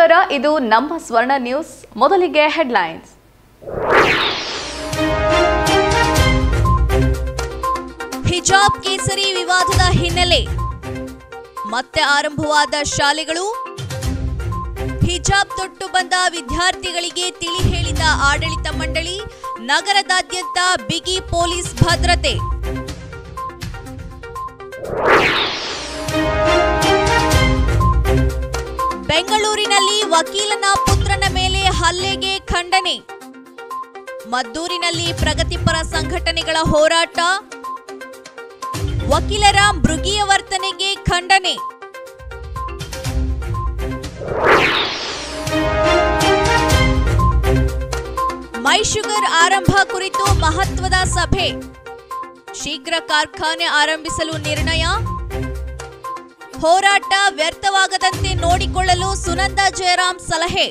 ನಮಸ್ಕಾರ ಇದು ನಮ್ಮ ಸ್ವರ್ಣ ನ್ಯೂಸ್ ಮೊದಲಿಗೆ ಹೆಡ್ಲೈನ್ಸ್ ಹಿಜಾಬ್ ಕೇಸರಿ ವಿವಾದದ ಹಿನ್ನೆಲೆ ಮತ್ತೆ ಆರಂಭವಾದ ಶಾಲೆಗಳು ಹಿಜಾಬ್ ತೊಟ್ಟು ಬಂದ ವಿದ್ಯಾರ್ಥಿಗಳಿಗೆ ತಿಳಿ ಹೇಳಿದ ಆಡಳಿತ ಮಂಡಳಿ ನಗರದಾದ್ಯಂತ ಬಿಗಿ ಪೊಲೀಸ್ ಭದ್ರತೆ ಬೆಂಗಳೂರಿನಲ್ಲಿ ವಕೀಲನ ಪುತ್ರನ ಮೇಲೆ ಹಲ್ಲೆಗೆ ಖಂಡನೆ ಮದ್ದೂರಿನಲ್ಲಿ ಪ್ರಗತಿಪರ ಸಂಘಟನೆಗಳ ಹೋರಾಟ ವಕೀಲರ ಮೃಗೀಯ ವರ್ತನೆಗೆ ಖಂಡನೆ ಮೈ ಶುಗರ್ ಆರಂಭ ಕುರಿತು ಮಹತ್ವದ ಸಭೆ ಶೀಘ್ರ ಕಾರ್ಖಾನೆ ಆರಂಭಿಸಲು ನಿರ್ಣಯ ಹೋರಾಟ ವ್ಯರ್ಥವಾಗದಂತೆ ನೋಡಿಕೊಳ್ಳಲು ಸುನಂದ ಜಯರಾಮ್ ಸಲಹೆ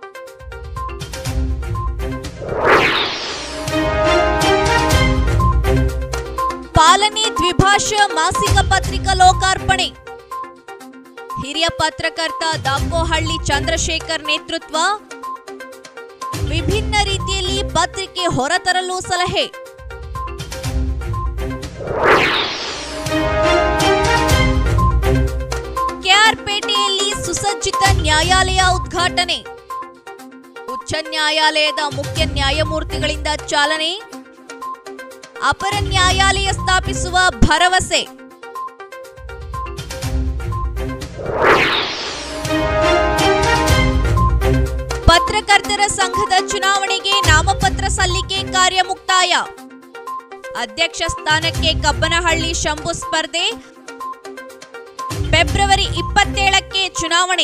ಪಾಲನೆ ದ್ವಿಭಾಷಾ ಮಾಸಿಕ ಪತ್ರಿಕಾ ಲೋಕಾರ್ಪಣೆ ಹಿರಿಯ ಪತ್ರಕರ್ತ ದಾಕೋಹಳ್ಳಿ ಚಂದ್ರಶೇಖರ್ ನೇತೃತ್ವ ವಿಭಿನ್ನ ರೀತಿಯಲ್ಲಿ ಪತ್ರಿಕೆ ಹೊರತರಲು ಸಲಹೆ ಕೆಆರ್ಪೇಟೆಯಲ್ಲಿ ಸುಸಜ್ಜಿತ ನ್ಯಾಯಾಲಯ ಉದ್ಘಾಟನೆ ಉಚ್ಚ ನ್ಯಾಯಾಲಯದ ಮುಖ್ಯ ನ್ಯಾಯಮೂರ್ತಿಗಳಿಂದ ಚಾಲನೆ ಅಪರ ನ್ಯಾಯಾಲಯ ಸ್ಥಾಪಿಸುವ ಭರವಸೆ ಪತ್ರಕರ್ತರ ಸಂಘದ ಚುನಾವಣೆಗೆ ನಾಮಪತ್ರ ಸಲ್ಲಿಕೆ ಕಾರ್ಯ ಮುಕ್ತಾಯ ಅಧ್ಯಕ್ಷ ಸ್ಥಾನಕ್ಕೆ ಕಬ್ಬನಹಳ್ಳಿ ಶಂಭು ಸ್ಪರ್ಧೆ ಫೆಬ್ರವರಿ ಇಪ್ಪತ್ತೇಳಕ್ಕೆ ಚುನಾವಣೆ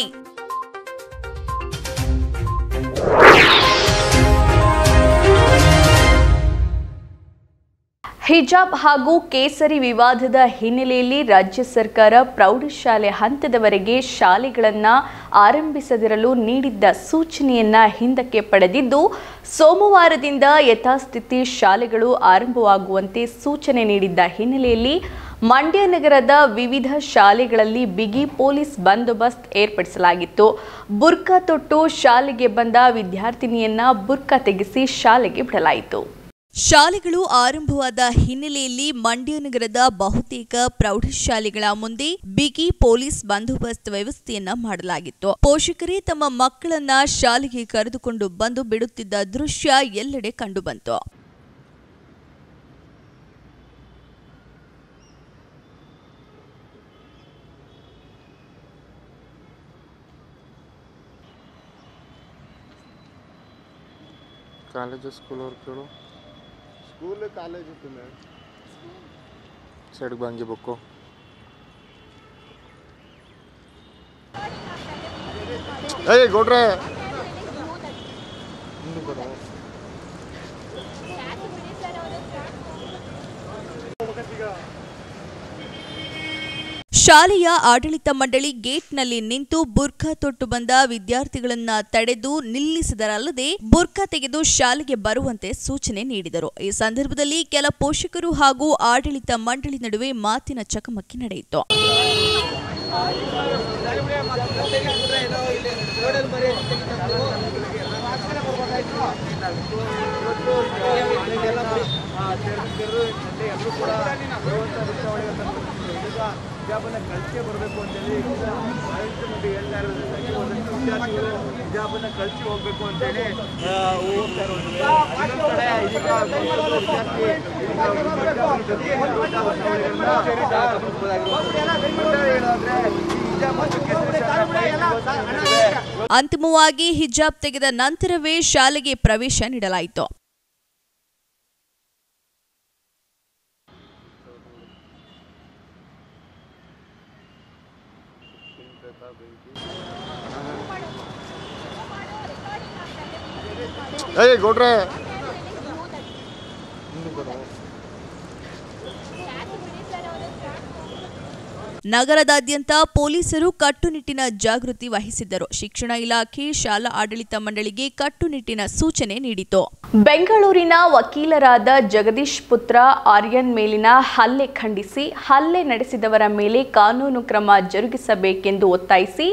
ಹಿಜಾಬ್ ಹಾಗೂ ಕೇಸರಿ ವಿವಾದದ ಹಿನ್ನೆಲೆಯಲ್ಲಿ ರಾಜ್ಯ ಸರ್ಕಾರ ಪ್ರೌಢಶಾಲೆ ಹಂತದವರೆಗೆ ಶಾಲೆಗಳನ್ನು ಆರಂಭಿಸದಿರಲು ನೀಡಿದ್ದ ಸೂಚನೆಯನ್ನ ಹಿಂದಕ್ಕೆ ಪಡೆದಿದ್ದು ಸೋಮವಾರದಿಂದ ಯಥಾಸ್ಥಿತಿ ಶಾಲೆಗಳು ಆರಂಭವಾಗುವಂತೆ ಸೂಚನೆ ನೀಡಿದ್ದ ಹಿನ್ನೆಲೆಯಲ್ಲಿ ಮಂಡ್ಯ ನಗರದ ವಿವಿಧ ಶಾಲೆಗಳಲ್ಲಿ ಬಿಗಿ ಪೊಲೀಸ್ ಬಂದೋಬಸ್ತ್ ಏರ್ಪಡಿಸಲಾಗಿತ್ತು ಬುರ್ಕಾ ತೊಟ್ಟು ಶಾಲೆಗೆ ಬಂದ ವಿದ್ಯಾರ್ಥಿನಿಯನ್ನ ಬುರ್ಕಾ ತೆಗೆಸಿ ಶಾಲೆಗೆ ಬಿಡಲಾಯಿತು ಶಾಲೆಗಳು ಆರಂಭವಾದ ಹಿನ್ನೆಲೆಯಲ್ಲಿ ಮಂಡ್ಯ ನಗರದ ಬಹುತೇಕ ಪ್ರೌಢಶಾಲೆಗಳ ಮುಂದೆ ಬಿಗಿ ಪೊಲೀಸ್ ಬಂದೋಬಸ್ತ್ ವ್ಯವಸ್ಥೆಯನ್ನ ಮಾಡಲಾಗಿತ್ತು ಪೋಷಕರೇ ತಮ್ಮ ಮಕ್ಕಳನ್ನ ಶಾಲೆಗೆ ಕರೆದುಕೊಂಡು ಬಂದು ಬಿಡುತ್ತಿದ್ದ ದೃಶ್ಯ ಎಲ್ಲೆಡೆ ಕಂಡುಬಂತು ಕಾಲೇಜು ಸ್ಕೂಲ್ ಅವ್ರು ಕೇಳು ಸ್ಕೂಲ್ ಕಾಲೇಜ್ ಇತ್ತು ಮೇಡಮ್ ಸೈಡ್ಗೆ ಬಂಗಿ ಬುಕ್ಕು ಏಯ್ ಗೌಡ್ರೆ ಶಾಲೆಯ ಆಡಳಿತ ಮಂಡಳಿ ಗೇಟ್ನಲ್ಲಿ ನಿಂತು ಬುರ್ಖಾ ತೊಟ್ಟು ಬಂದ ವಿದ್ಯಾರ್ಥಿಗಳನ್ನ ತಡೆದು ನಿಲ್ಲಿಸಿದರಲ್ಲದೆ ಬುರ್ಖಾ ತೆಗೆದು ಶಾಲೆಗೆ ಬರುವಂತೆ ಸೂಚನೆ ನೀಡಿದರು ಈ ಸಂದರ್ಭದಲ್ಲಿ ಕೆಲ ಪೋಷಕರು ಹಾಗೂ ಆಡಳಿತ ಮಂಡಳಿ ನಡುವೆ ಮಾತಿನ ಚಕಮಕಿ ನಡೆಯಿತು ಹಿಜಾಬನ್ನ ಕಳಿಸೇ ಬರಬೇಕು ಅಂತೇಳಿ ಆಡಳಿತ ಮಂಡಳಿ ಹೇಳ್ತಾ ಇರೋದ್ರಿಂದಾಗಿ ಒಂದಷ್ಟು ವಿದ್ಯಾರ್ಥಿಗಳು ಹಿಜಾಬನ್ನ ಕಳಿಸಿ ಹೋಗ್ಬೇಕು ಅಂತೇಳಿ ಆ, ಹೋಗ್ತಾ ಇರೋದು ಇನ್ನೊಂದ್ ಕಡೆ ಇದೀಗ ಬಹುತೇಕ ವಿದ್ಯಾರ್ಥಿ ಇದೀಗ ಹಿಜಾಬನ್ನ ಕಳಿಸಿ ಬರುವಂತಹ ವಸ್ತುಗಳನ್ನ ಗಮನಿಸಬಹುದಾಗಿರುವಂಥದ್ದು. ಒಟ್ಟಾರೆ ಹೇಳೋದಾದ್ರೆ ಈ ಹಿಜಾಬ್ ಮತ್ತು ಕೇಸರಿ ಶಾಲೆ ಇವತ್ತು ನಡೆದಿದೆ. ಅಂತಿಮವಾಗಿ ಹಿಜಾಬ್ ತೆಗೆದ ನಂತರವೇ ಶಾಲೆಗೆ ಪ್ರವೇಶ ನೀಡಲಾಯಿತು ಏಯ್ ಗೌಡ್ರೆ ನಗರದಾದ್ಯಂತ ಪೊಲೀಸರು ಕಟ್ಟುನಿಟ್ಟಿನ ಜಾಗೃತಿ ವಹಿಸಿದ್ದರು ಶಿಕ್ಷಣ ಇಲಾಖೆ ಶಾಲಾ ಆಡಳಿತ ಮಂಡಳಿಗೆ ಕಟ್ಟುನಿಟ್ಟಿನ ಸೂಚನೆ ನೀಡಿತು ಬೆಂಗಳೂರಿನ ವಕೀಲರಾದ ಜಗದೀಶ್ ಪುತ್ರ ಆರ್ಯನ್ ಮೇಲಿನ ಹಲ್ಲೆ ಖಂಡಿಸಿ ಹಲ್ಲೆ ನಡೆಸಿದವರ ಮೇಲೆ ಕಾನೂನು ಕ್ರಮ ಜರುಗಿಸಬೇಕೆಂದು ಒತ್ತಾಯಿಸಿ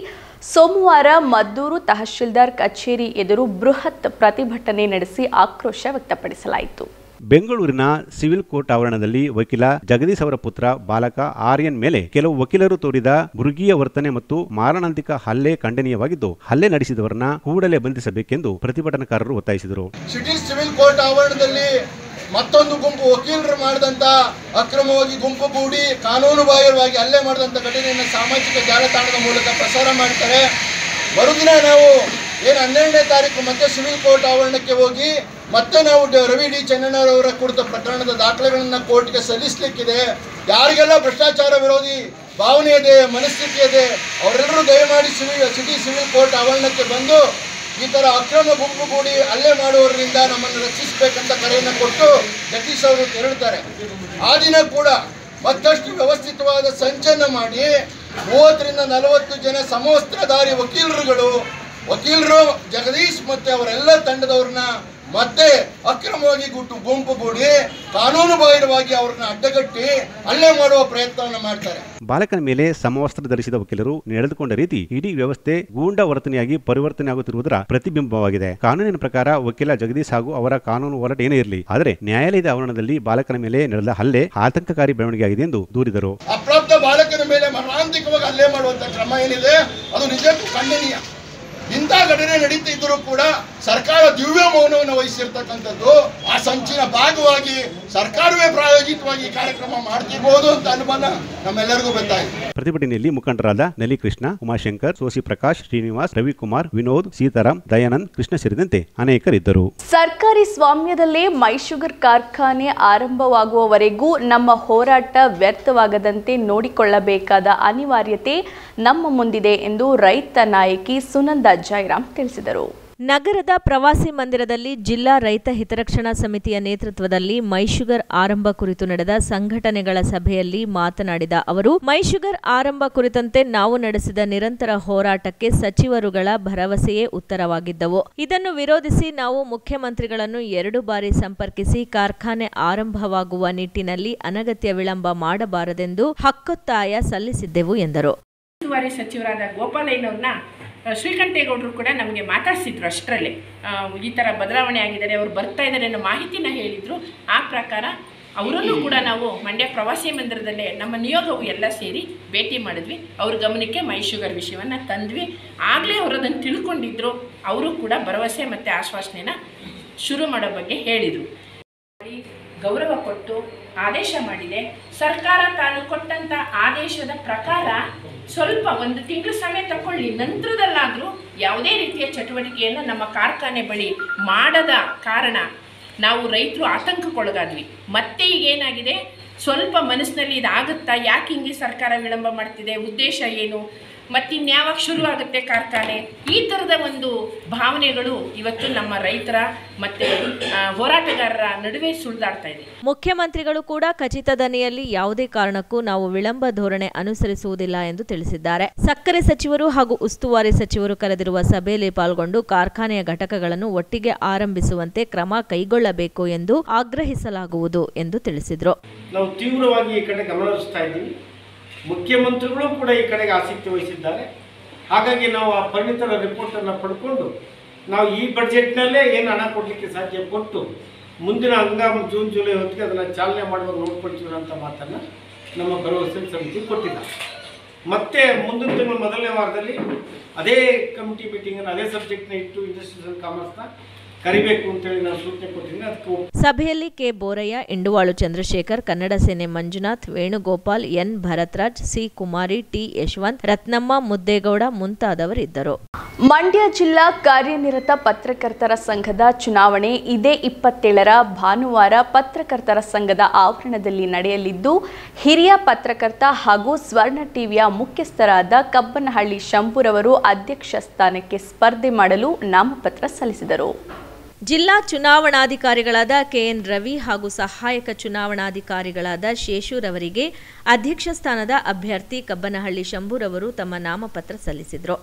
ಸೋಮವಾರ ಮದ್ದೂರು ತಹಶೀಲ್ದಾರ್ ಕಚೇರಿ ಎದುರು ಬೃಹತ್ ಪ್ರತಿಭಟನೆ ನಡೆಸಿ ಆಕ್ರೋಶ ವ್ಯಕ್ತಪಡಿಸಲಾಯಿತು ಬೆಂಗಳೂರಿನ ಸಿವಿಲ್ ಕೋರ್ಟ್ ಆವರಣದಲ್ಲಿ ವಕೀಲ ಜಗದೀಶ್ ಅವರ ಪುತ್ರ ಬಾಲಕ ಆರ್ಯನ್ ಮೇಲೆ ಕೆಲವು ವಕೀಲರು ತೋರಿದ ಮೃಗೀಯ ವರ್ತನೆ ಮತ್ತು ಮಾರಣಾಂತಿಕ ಹಲ್ಲೆ ಖಂಡನೀಯವಾಗಿದ್ದು ಹಲ್ಲೆ ನಡೆಸಿದವರನ್ನ ಕೂಡಲೇ ಬಂಧಿಸಬೇಕೆಂದು ಪ್ರತಿಭಟನಾಕಾರರು ಒತ್ತಾಯಿಸಿದರು ಸಿಟಿ ಸಿವಿಲ್ ಕೋರ್ಟ್ ಆವರಣದಲ್ಲಿ ಮತ್ತೊಂದು ಗುಂಪು ವಕೀಲರು ಮಾಡಿದಂತ ಅಕ್ರಮವಾಗಿ ಗುಂಪು ಕೂಡಿ ಕಾನೂನು ಬಾಹಿರವಾಗಿ ಹಲ್ಲೆ ಮಾಡಿದಂಥ ಘಟನೆಯನ್ನು ಸಾಮಾಜಿಕ ಜಾಲತಾಣದ ಮೂಲಕ ಪ್ರಸಾರ ಮಾಡ್ತಾರೆ ಮರುದಿನ ನಾವು ಏನು ಹನ್ನೆರಡನೇ ತಾರೀಕು ಮತ್ತೆ ಸಿವಿಲ್ ಕೋರ್ಟ್ ಆವರಣಕ್ಕೆ ಹೋಗಿ ಮತ್ತೆ ನಾವು ಡ- ರವಿ ಡಿ ಚೆನ್ನಣ್ಣರವರ ಕುರಿತ ಪ್ರಕರಣದ ದಾಖಲೆಗಳನ್ನು ಕೋರ್ಟ್ಗೆ ಸಲ್ಲಿಸಲಿಕ್ಕಿದೆ ಯಾರಿಗೆಲ್ಲ ಭ್ರಷ್ಟಾಚಾರ ವಿರೋಧಿ ಭಾವನೆ ಇದೆ ಮನಸ್ಥಿತಿ ಇದೆ ಅವರೆಲ್ಲರೂ ದಯಮಾಡಿ ಸಿವಿಲ್ ಸಿಟಿ ಸಿವಿಲ್ ಕೋರ್ಟ್ ಆವರಣಕ್ಕೆ ಬಂದು ಈ ತರ ಅಕ್ರಮ ಗುಂಪು ಕೂಡಿ ಹಲ್ಲೆ ಮಾಡುವವರಿಂದ ನಮ್ಮನ್ನು ರಕ್ಷಿಸಬೇಕಂತ ಕರೆಯನ್ನು ಕೊಟ್ಟು ಜಗದೀಶ್ ಅವರು ತೆರಳುತ್ತಾರೆ ಆ ದಿನ ಕೂಡ ಮತ್ತಷ್ಟು ವ್ಯವಸ್ಥಿತವಾದ ಸಂಚನ್ನು ಮಾಡಿ ಮೂವತ್ತರಿಂದ ನಲವತ್ತು ಜನ ಸಮವಸ್ತ್ರಧಾರಿ ವಕೀಲರುಗಳು ವಕೀಲರು ಜಗದೀಶ್ ಮತ್ತೆ ಅವರೆಲ್ಲ ತಂಡದವ್ರನ್ನ ಮತ್ತೆ ಅಕ್ರಮವಾಗಿ ಗುಟ್ಟು ಗುಂಪು ಕೂಡಿ ಕಾನೂನು ಬಾಹಿರವಾಗಿ ಅವ್ರನ್ನ ಅಡ್ಡಗಟ್ಟಿ ಹಲ್ಲೆ ಮಾಡುವ ಪ್ರಯತ್ನವನ್ನು ಮಾಡ್ತಾರೆ ಬಾಲಕನ ಮೇಲೆ ಸಮವಸ್ತ್ರ ಧರಿಸಿದ ವಕೀಲರು ನಡೆದುಕೊಂಡ ರೀತಿ ಇಡೀ ವ್ಯವಸ್ಥೆ ಗೂಂಡ ವರ್ತನೆಯಾಗಿ ಪರಿವರ್ತನೆಯಾಗುತ್ತಿರುವುದರ ಪ್ರತಿಬಿಂಬವಾಗಿದೆ ಕಾನೂನಿನ ಪ್ರಕಾರ ವಕೀಲ ಜಗದೀಶ್ ಹಾಗೂ ಅವರ ಕಾನೂನು ಹೋರಾಟ ಏನೇ ಇರಲಿ ಆದರೆ ನ್ಯಾಯಾಲಯದ ಆವರಣದಲ್ಲಿ ಬಾಲಕನ ಮೇಲೆ ನಡೆದ ಹಲ್ಲೆ ಆತಂಕಕಾರಿ ಬೆಳವಣಿಗೆಯಾಗಿದೆ ಎಂದು ದೂರಿದರು ಅಪ್ರಾಪ್ತ ಬಾಲಕನ ಮೇಲೆ ಮರಣಾಂತಿಕವಾಗಿ ಹಲ್ಲೆ ಮಾಡುವಂತ ಕ್ರಮ ಏನಿದೆ ಅದು ನಿಜಕ್ಕೂ ಖಂಡನೀಯ ಇಂಥ ಘಟನೆ ನಡೀತಿದ್ದರೂ ಕೂಡ ಸರ್ಕಾರ ದಿವ್ಯ ಮೌನವನ್ನು ವಹಿಸಿರ್ತಕ್ಕಂಥದ್ದು ಆ ಸಂಚಿನ ಭಾಗವಾಗಿ ಸರ್ಕಾರವೇ ಪ್ರಾಯೋಗಿಕವಾಗಿ ಈ ಕಾರ್ಯಕ್ರಮ ಮಾಡ್ತಿರ್ಬೋದು ಅಂತ ಅನುಮಾನ ನಮ್ಮೆಲ್ಲರಿಗೂ ಗೊತ್ತಾಯಿತು ಪ್ರತಿಭಟನೆಯಲ್ಲಿ ಮುಖಂಡರಾದ ನಲಿಕೃಷ್ಣ ಉಮಾಶಂಕರ್ ಸೋಸಿ ಪ್ರಕಾಶ್ ಶ್ರೀನಿವಾಸ್ ರವಿಕುಮಾರ್ ವಿನೋದ್ ಸೀತಾರಾಮ್ ದಯಾನಂದ್ ಕೃಷ್ಣ ಸೇರಿದಂತೆ ಅನೇಕರಿದ್ದರು ಸರ್ಕಾರಿ ಸ್ವಾಮ್ಯದಲ್ಲೇ ಮೈಶುಗರ್ ಕಾರ್ಖಾನೆ ಆರಂಭವಾಗುವವರೆಗೂ ನಮ್ಮ ಹೋರಾಟ ವ್ಯರ್ಥವಾಗದಂತೆ ನೋಡಿಕೊಳ್ಳಬೇಕಾದ ಅನಿವಾರ್ಯತೆ ನಮ್ಮ ಮುಂದಿದೆ ಎಂದು ರೈತ ನಾಯಕಿ ಸುನಂದ ಜೈರಾಮ್ ತಿಳಿಸಿದರು ನಗರದ ಪ್ರವಾಸಿ ಮಂದಿರದಲ್ಲಿ ಜಿಲ್ಲಾ ರೈತ ಹಿತರಕ್ಷಣಾ ಸಮಿತಿಯ ನೇತೃತ್ವದಲ್ಲಿ ಮೈಶುಗರ್ ಆರಂಭ ಕುರಿತು ನಡೆದ ಸಂಘಟನೆಗಳ ಸಭೆಯಲ್ಲಿ ಮಾತನಾಡಿದ ಅವರು ಮೈಶುಗರ್ ಆರಂಭ ಕುರಿತಂತೆ ನಾವು ನಡೆಸಿದ ನಿರಂತರ ಹೋರಾಟಕ್ಕೆ ಸಚಿವರುಗಳ ಭರವಸೆಯೇ ಉತ್ತರವಾಗಿದ್ದವು ಇದನ್ನು ವಿರೋಧಿಸಿ ನಾವು ಮುಖ್ಯಮಂತ್ರಿಗಳನ್ನು ಎರಡು ಬಾರಿ ಸಂಪರ್ಕಿಸಿ ಕಾರ್ಖಾನೆ ಆರಂಭವಾಗುವ ನಿಟ್ಟಿನಲ್ಲಿ ಅನಗತ್ಯ ವಿಳಂಬ ಮಾಡಬಾರದೆಂದು ಹಕ್ಕೊತ್ತಾಯ ಸಲ್ಲಿಸಿದ್ದೆವು ಎಂದರು ಉಸ್ತುವಾರಿ ಸಚಿವರಾದ ಗೋಪಾಲಯ್ಯನವ್ರನ್ನ ಆ, ಶ್ರೀಕಂಠೇಗೌಡರು ಕೂಡ ನಮಗೆ ಮಾತಾಡಿಸಿದ್ರು ಅಷ್ಟರಲ್ಲೇ ಆ, ಈ ಥರ ಬದಲಾವಣೆ ಆಗಿದ್ದಾರೆ ಅವ್ರು ಬರ್ತಾ ಇದ್ದಾರೆ ಅನ್ನೋ ಮಾಹಿತಿನ ಹೇಳಿದರು ಆ ಪ್ರಕಾರ ಅವರನ್ನು ಕೂಡ ನಾವು ಮಂಡ್ಯ ಪ್ರವಾಸಿ ಮಂದಿರದಲ್ಲೇ ನಮ್ಮ ನಿಯೋಗವು ಎಲ್ಲ ಸೇರಿ ಭೇಟಿ ಮಾಡಿದ್ವಿ ಅವ್ರ ಗಮನಕ್ಕೆ ಮೈ ಶುಗರ್ ವಿಷಯವನ್ನು ತಂದ್ವಿ ಆಗಲೇ ಅವರು ಅದನ್ನು ತಿಳ್ಕೊಂಡಿದ್ರು ಅವರು ಕೂಡ ಭರವಸೆ ಮತ್ತು ಆಶ್ವಾಸನೆನ ಶುರು ಮಾಡೋ ಬಗ್ಗೆ ಹೇಳಿದರು ಮಾಡಿ ಗೌರವ ಕೊಟ್ಟು ಆದೇಶ ಮಾಡಿದೆ ಸರ್ಕಾರ ತಾನು ಕೊಟ್ಟಂತ ಆದೇಶದ ಪ್ರಕಾರ ಸ್ವಲ್ಪ ಒಂದು ತಿಂಗಳು ಸಮಯ ತಗೊಳ್ಳಿ ನಂತರದಲ್ಲಾದರೂ ಯಾವುದೇ ರೀತಿಯ ಚಟುವಟಿಕೆಯನ್ನು ನಮ್ಮ ಕಾರ್ಖಾನೆ ಬಳಿ ಮಾಡದ ಕಾರಣ ನಾವು ರೈತರು ಆತಂಕಕ್ಕೊಳಗಾದ್ವಿ ಮತ್ತೆ ಈಗ ಏನಾಗಿದೆ ಸ್ವಲ್ಪ ಮನಸ್ಸಿನಲ್ಲಿ ಇದಾಗುತ್ತಾ ಯಾಕೆ ಹಿಂಗೆ ಸರ್ಕಾರ ವಿಳಂಬ ಮಾಡ್ತಿದೆ ಉದ್ದೇಶ ಏನು ಮತ್ತಿನ್ಯಾವಾಗ ಶುರು ಆಗುತ್ತೆ ಕಾರ್ಖಾನೆ ಈ ಥರದ ಒಂದು ಭಾವನೆಗಳು ಇವತ್ತು ನಮ್ಮ ರೈತರ ಮತ್ತು ಹೋರಾಟಗಾರರ ನಡುವೆ ಸುಳಿದಾಡ್ತಾ ಇದೆ ಮುಖ್ಯಮಂತ್ರಿಗಳು ಕೂಡ ಖಚಿತ ದನಿಯಲ್ಲಿ ಯಾವುದೇ ಕಾರಣಕ್ಕೂ ನಾವು ವಿಳಂಬ ಧೋರಣೆ ಅನುಸರಿಸುವುದಿಲ್ಲ ಎಂದು ತಿಳಿಸಿದ್ದಾರೆ ಸಕ್ಕರೆ ಸಚಿವರು ಹಾಗೂ ಉಸ್ತುವಾರಿ ಸಚಿವರು ಕರೆದಿರುವ ಸಭೆಯಲ್ಲಿ ಪಾಲ್ಗೊಂಡು ಕಾರ್ಖಾನೆಯ ಘಟಕಗಳನ್ನು ಒಟ್ಟಿಗೆ ಆರಂಭಿಸುವಂತೆ ಕ್ರಮ ಕೈಗೊಳ್ಳಬೇಕು ಎಂದು ಆಗ್ರಹಿಸಲಾಗುವುದು ಎಂದು ತಿಳಿಸಿದರು ನಾವು ತೀವ್ರವಾಗಿ ಈ ಕಡೆ ಗಮನ ಹರಿಸ್ತಾ ಇದ್ದೀವಿ ಮುಖ್ಯಮಂತ್ರಿಗಳು ಕೂಡ ಈ ಕಡೆಗೆ ಆಸಕ್ತಿ ವಹಿಸಿದ್ದಾರೆ ಹಾಗಾಗಿ ನಾವು ಆ ಪರಿಣಿತರ ರಿಪೋರ್ಟನ್ನು ಪಡ್ಕೊಂಡು ನಾವು ಈ ಬಡ್ಜೆಟ್ನಲ್ಲೇ ಏನು ಹಣ ಕೊಡಲಿಕ್ಕೆ ಸಾಧ್ಯ ಕೊಟ್ಟು ಮುಂದಿನ ಹಂಗಾಮು ಜೂನ್ ಜುಲೈ ಹೊತ್ತಿಗೆ ಅದನ್ನು ಚಾಲನೆ ಮಾಡುವಾಗ ನೋಡ್ಕೊಳ್ತೀವಿ ಅಂತ ಮಾತನ್ನು ನಮ್ಮ ಭರವಸೆ ಸಮಿತಿ ಕೊಟ್ಟಿದ್ದಾರೆ ಮತ್ತೆ ಮುಂದಿನ ತಿಂಗಳು ಮೊದಲನೇ ವಾರದಲ್ಲಿ ಅದೇ ಕಮಿಟಿ ಮೀಟಿಂಗನ್ನು ಅದೇ ಸಬ್ಜೆಕ್ಟ್ನ ಇಟ್ಟು ಇಂಡಸ್ಟ್ರೀಸ್ ಅಂಡ್ ಕಾಮರ್ಸ್ನ ಕರಿಬೇಕು ಅಂತೇಳಿ ನಾವು ಸೂಚನೆ ಕೊಟ್ಟಿದ್ದೀನಿ ಅದಕ್ಕೆ ಒಪ್- ಸಭೆಯಲ್ಲಿ K Borayya Induvalu Chandrashekar Kannada Sene Manjunath Venugopal N Bharathraj C Kumari T Yashwanth Ratnamma Muddegowda ಮುಂತಾದವರಿದ್ದರು ಮಂಡ್ಯ ಜಿಲ್ಲಾ ಕಾರ್ಯನಿರತ ಪತ್ರಕರ್ತರ ಸಂಘದ ಚುನಾವಣೆ ಇದೇ ಇಪ್ಪತ್ತೇಳರ ಭಾನುವಾರ ಪತ್ರಕರ್ತರ ಸಂಘದ ಆವರಣದಲ್ಲಿ ನಡೆಯಲಿದ್ದು ಹಿರಿಯ ಪತ್ರಕರ್ತ ಹಾಗೂ ಸ್ವರ್ಣ ಟಿವಿಯ ಮುಖ್ಯಸ್ಥರಾದ ಕಬ್ಬನಹಳ್ಳಿ ಶಂಭುರವರು ಅಧ್ಯಕ್ಷ ಸ್ಥಾನಕ್ಕೆ ಸ್ಪರ್ಧೆ ಮಾಡಲು ನಾಮಪತ್ರ ಸಲ್ಲಿಸಿದರು ಜಿಲ್ಲಾ ಚುನಾವಣಾಧಿಕಾರಿಗಳಾದ ಕೆಎನ್ ರವಿ ಹಾಗೂ ಸಹಾಯಕ ಚುನಾವಣಾಧಿಕಾರಿಗಳಾದ ಶೇಷೂರವರಿಗೆ ಅಧ್ಯಕ್ಷ ಸ್ಥಾನದ ಅಭ್ಯರ್ಥಿ ಕಬ್ಬನಹಳ್ಳಿ ಶಂಭೂರವರು ತಮ್ಮ ನಾಮಪತ್ರ ಸಲ್ಲಿಸಿದರು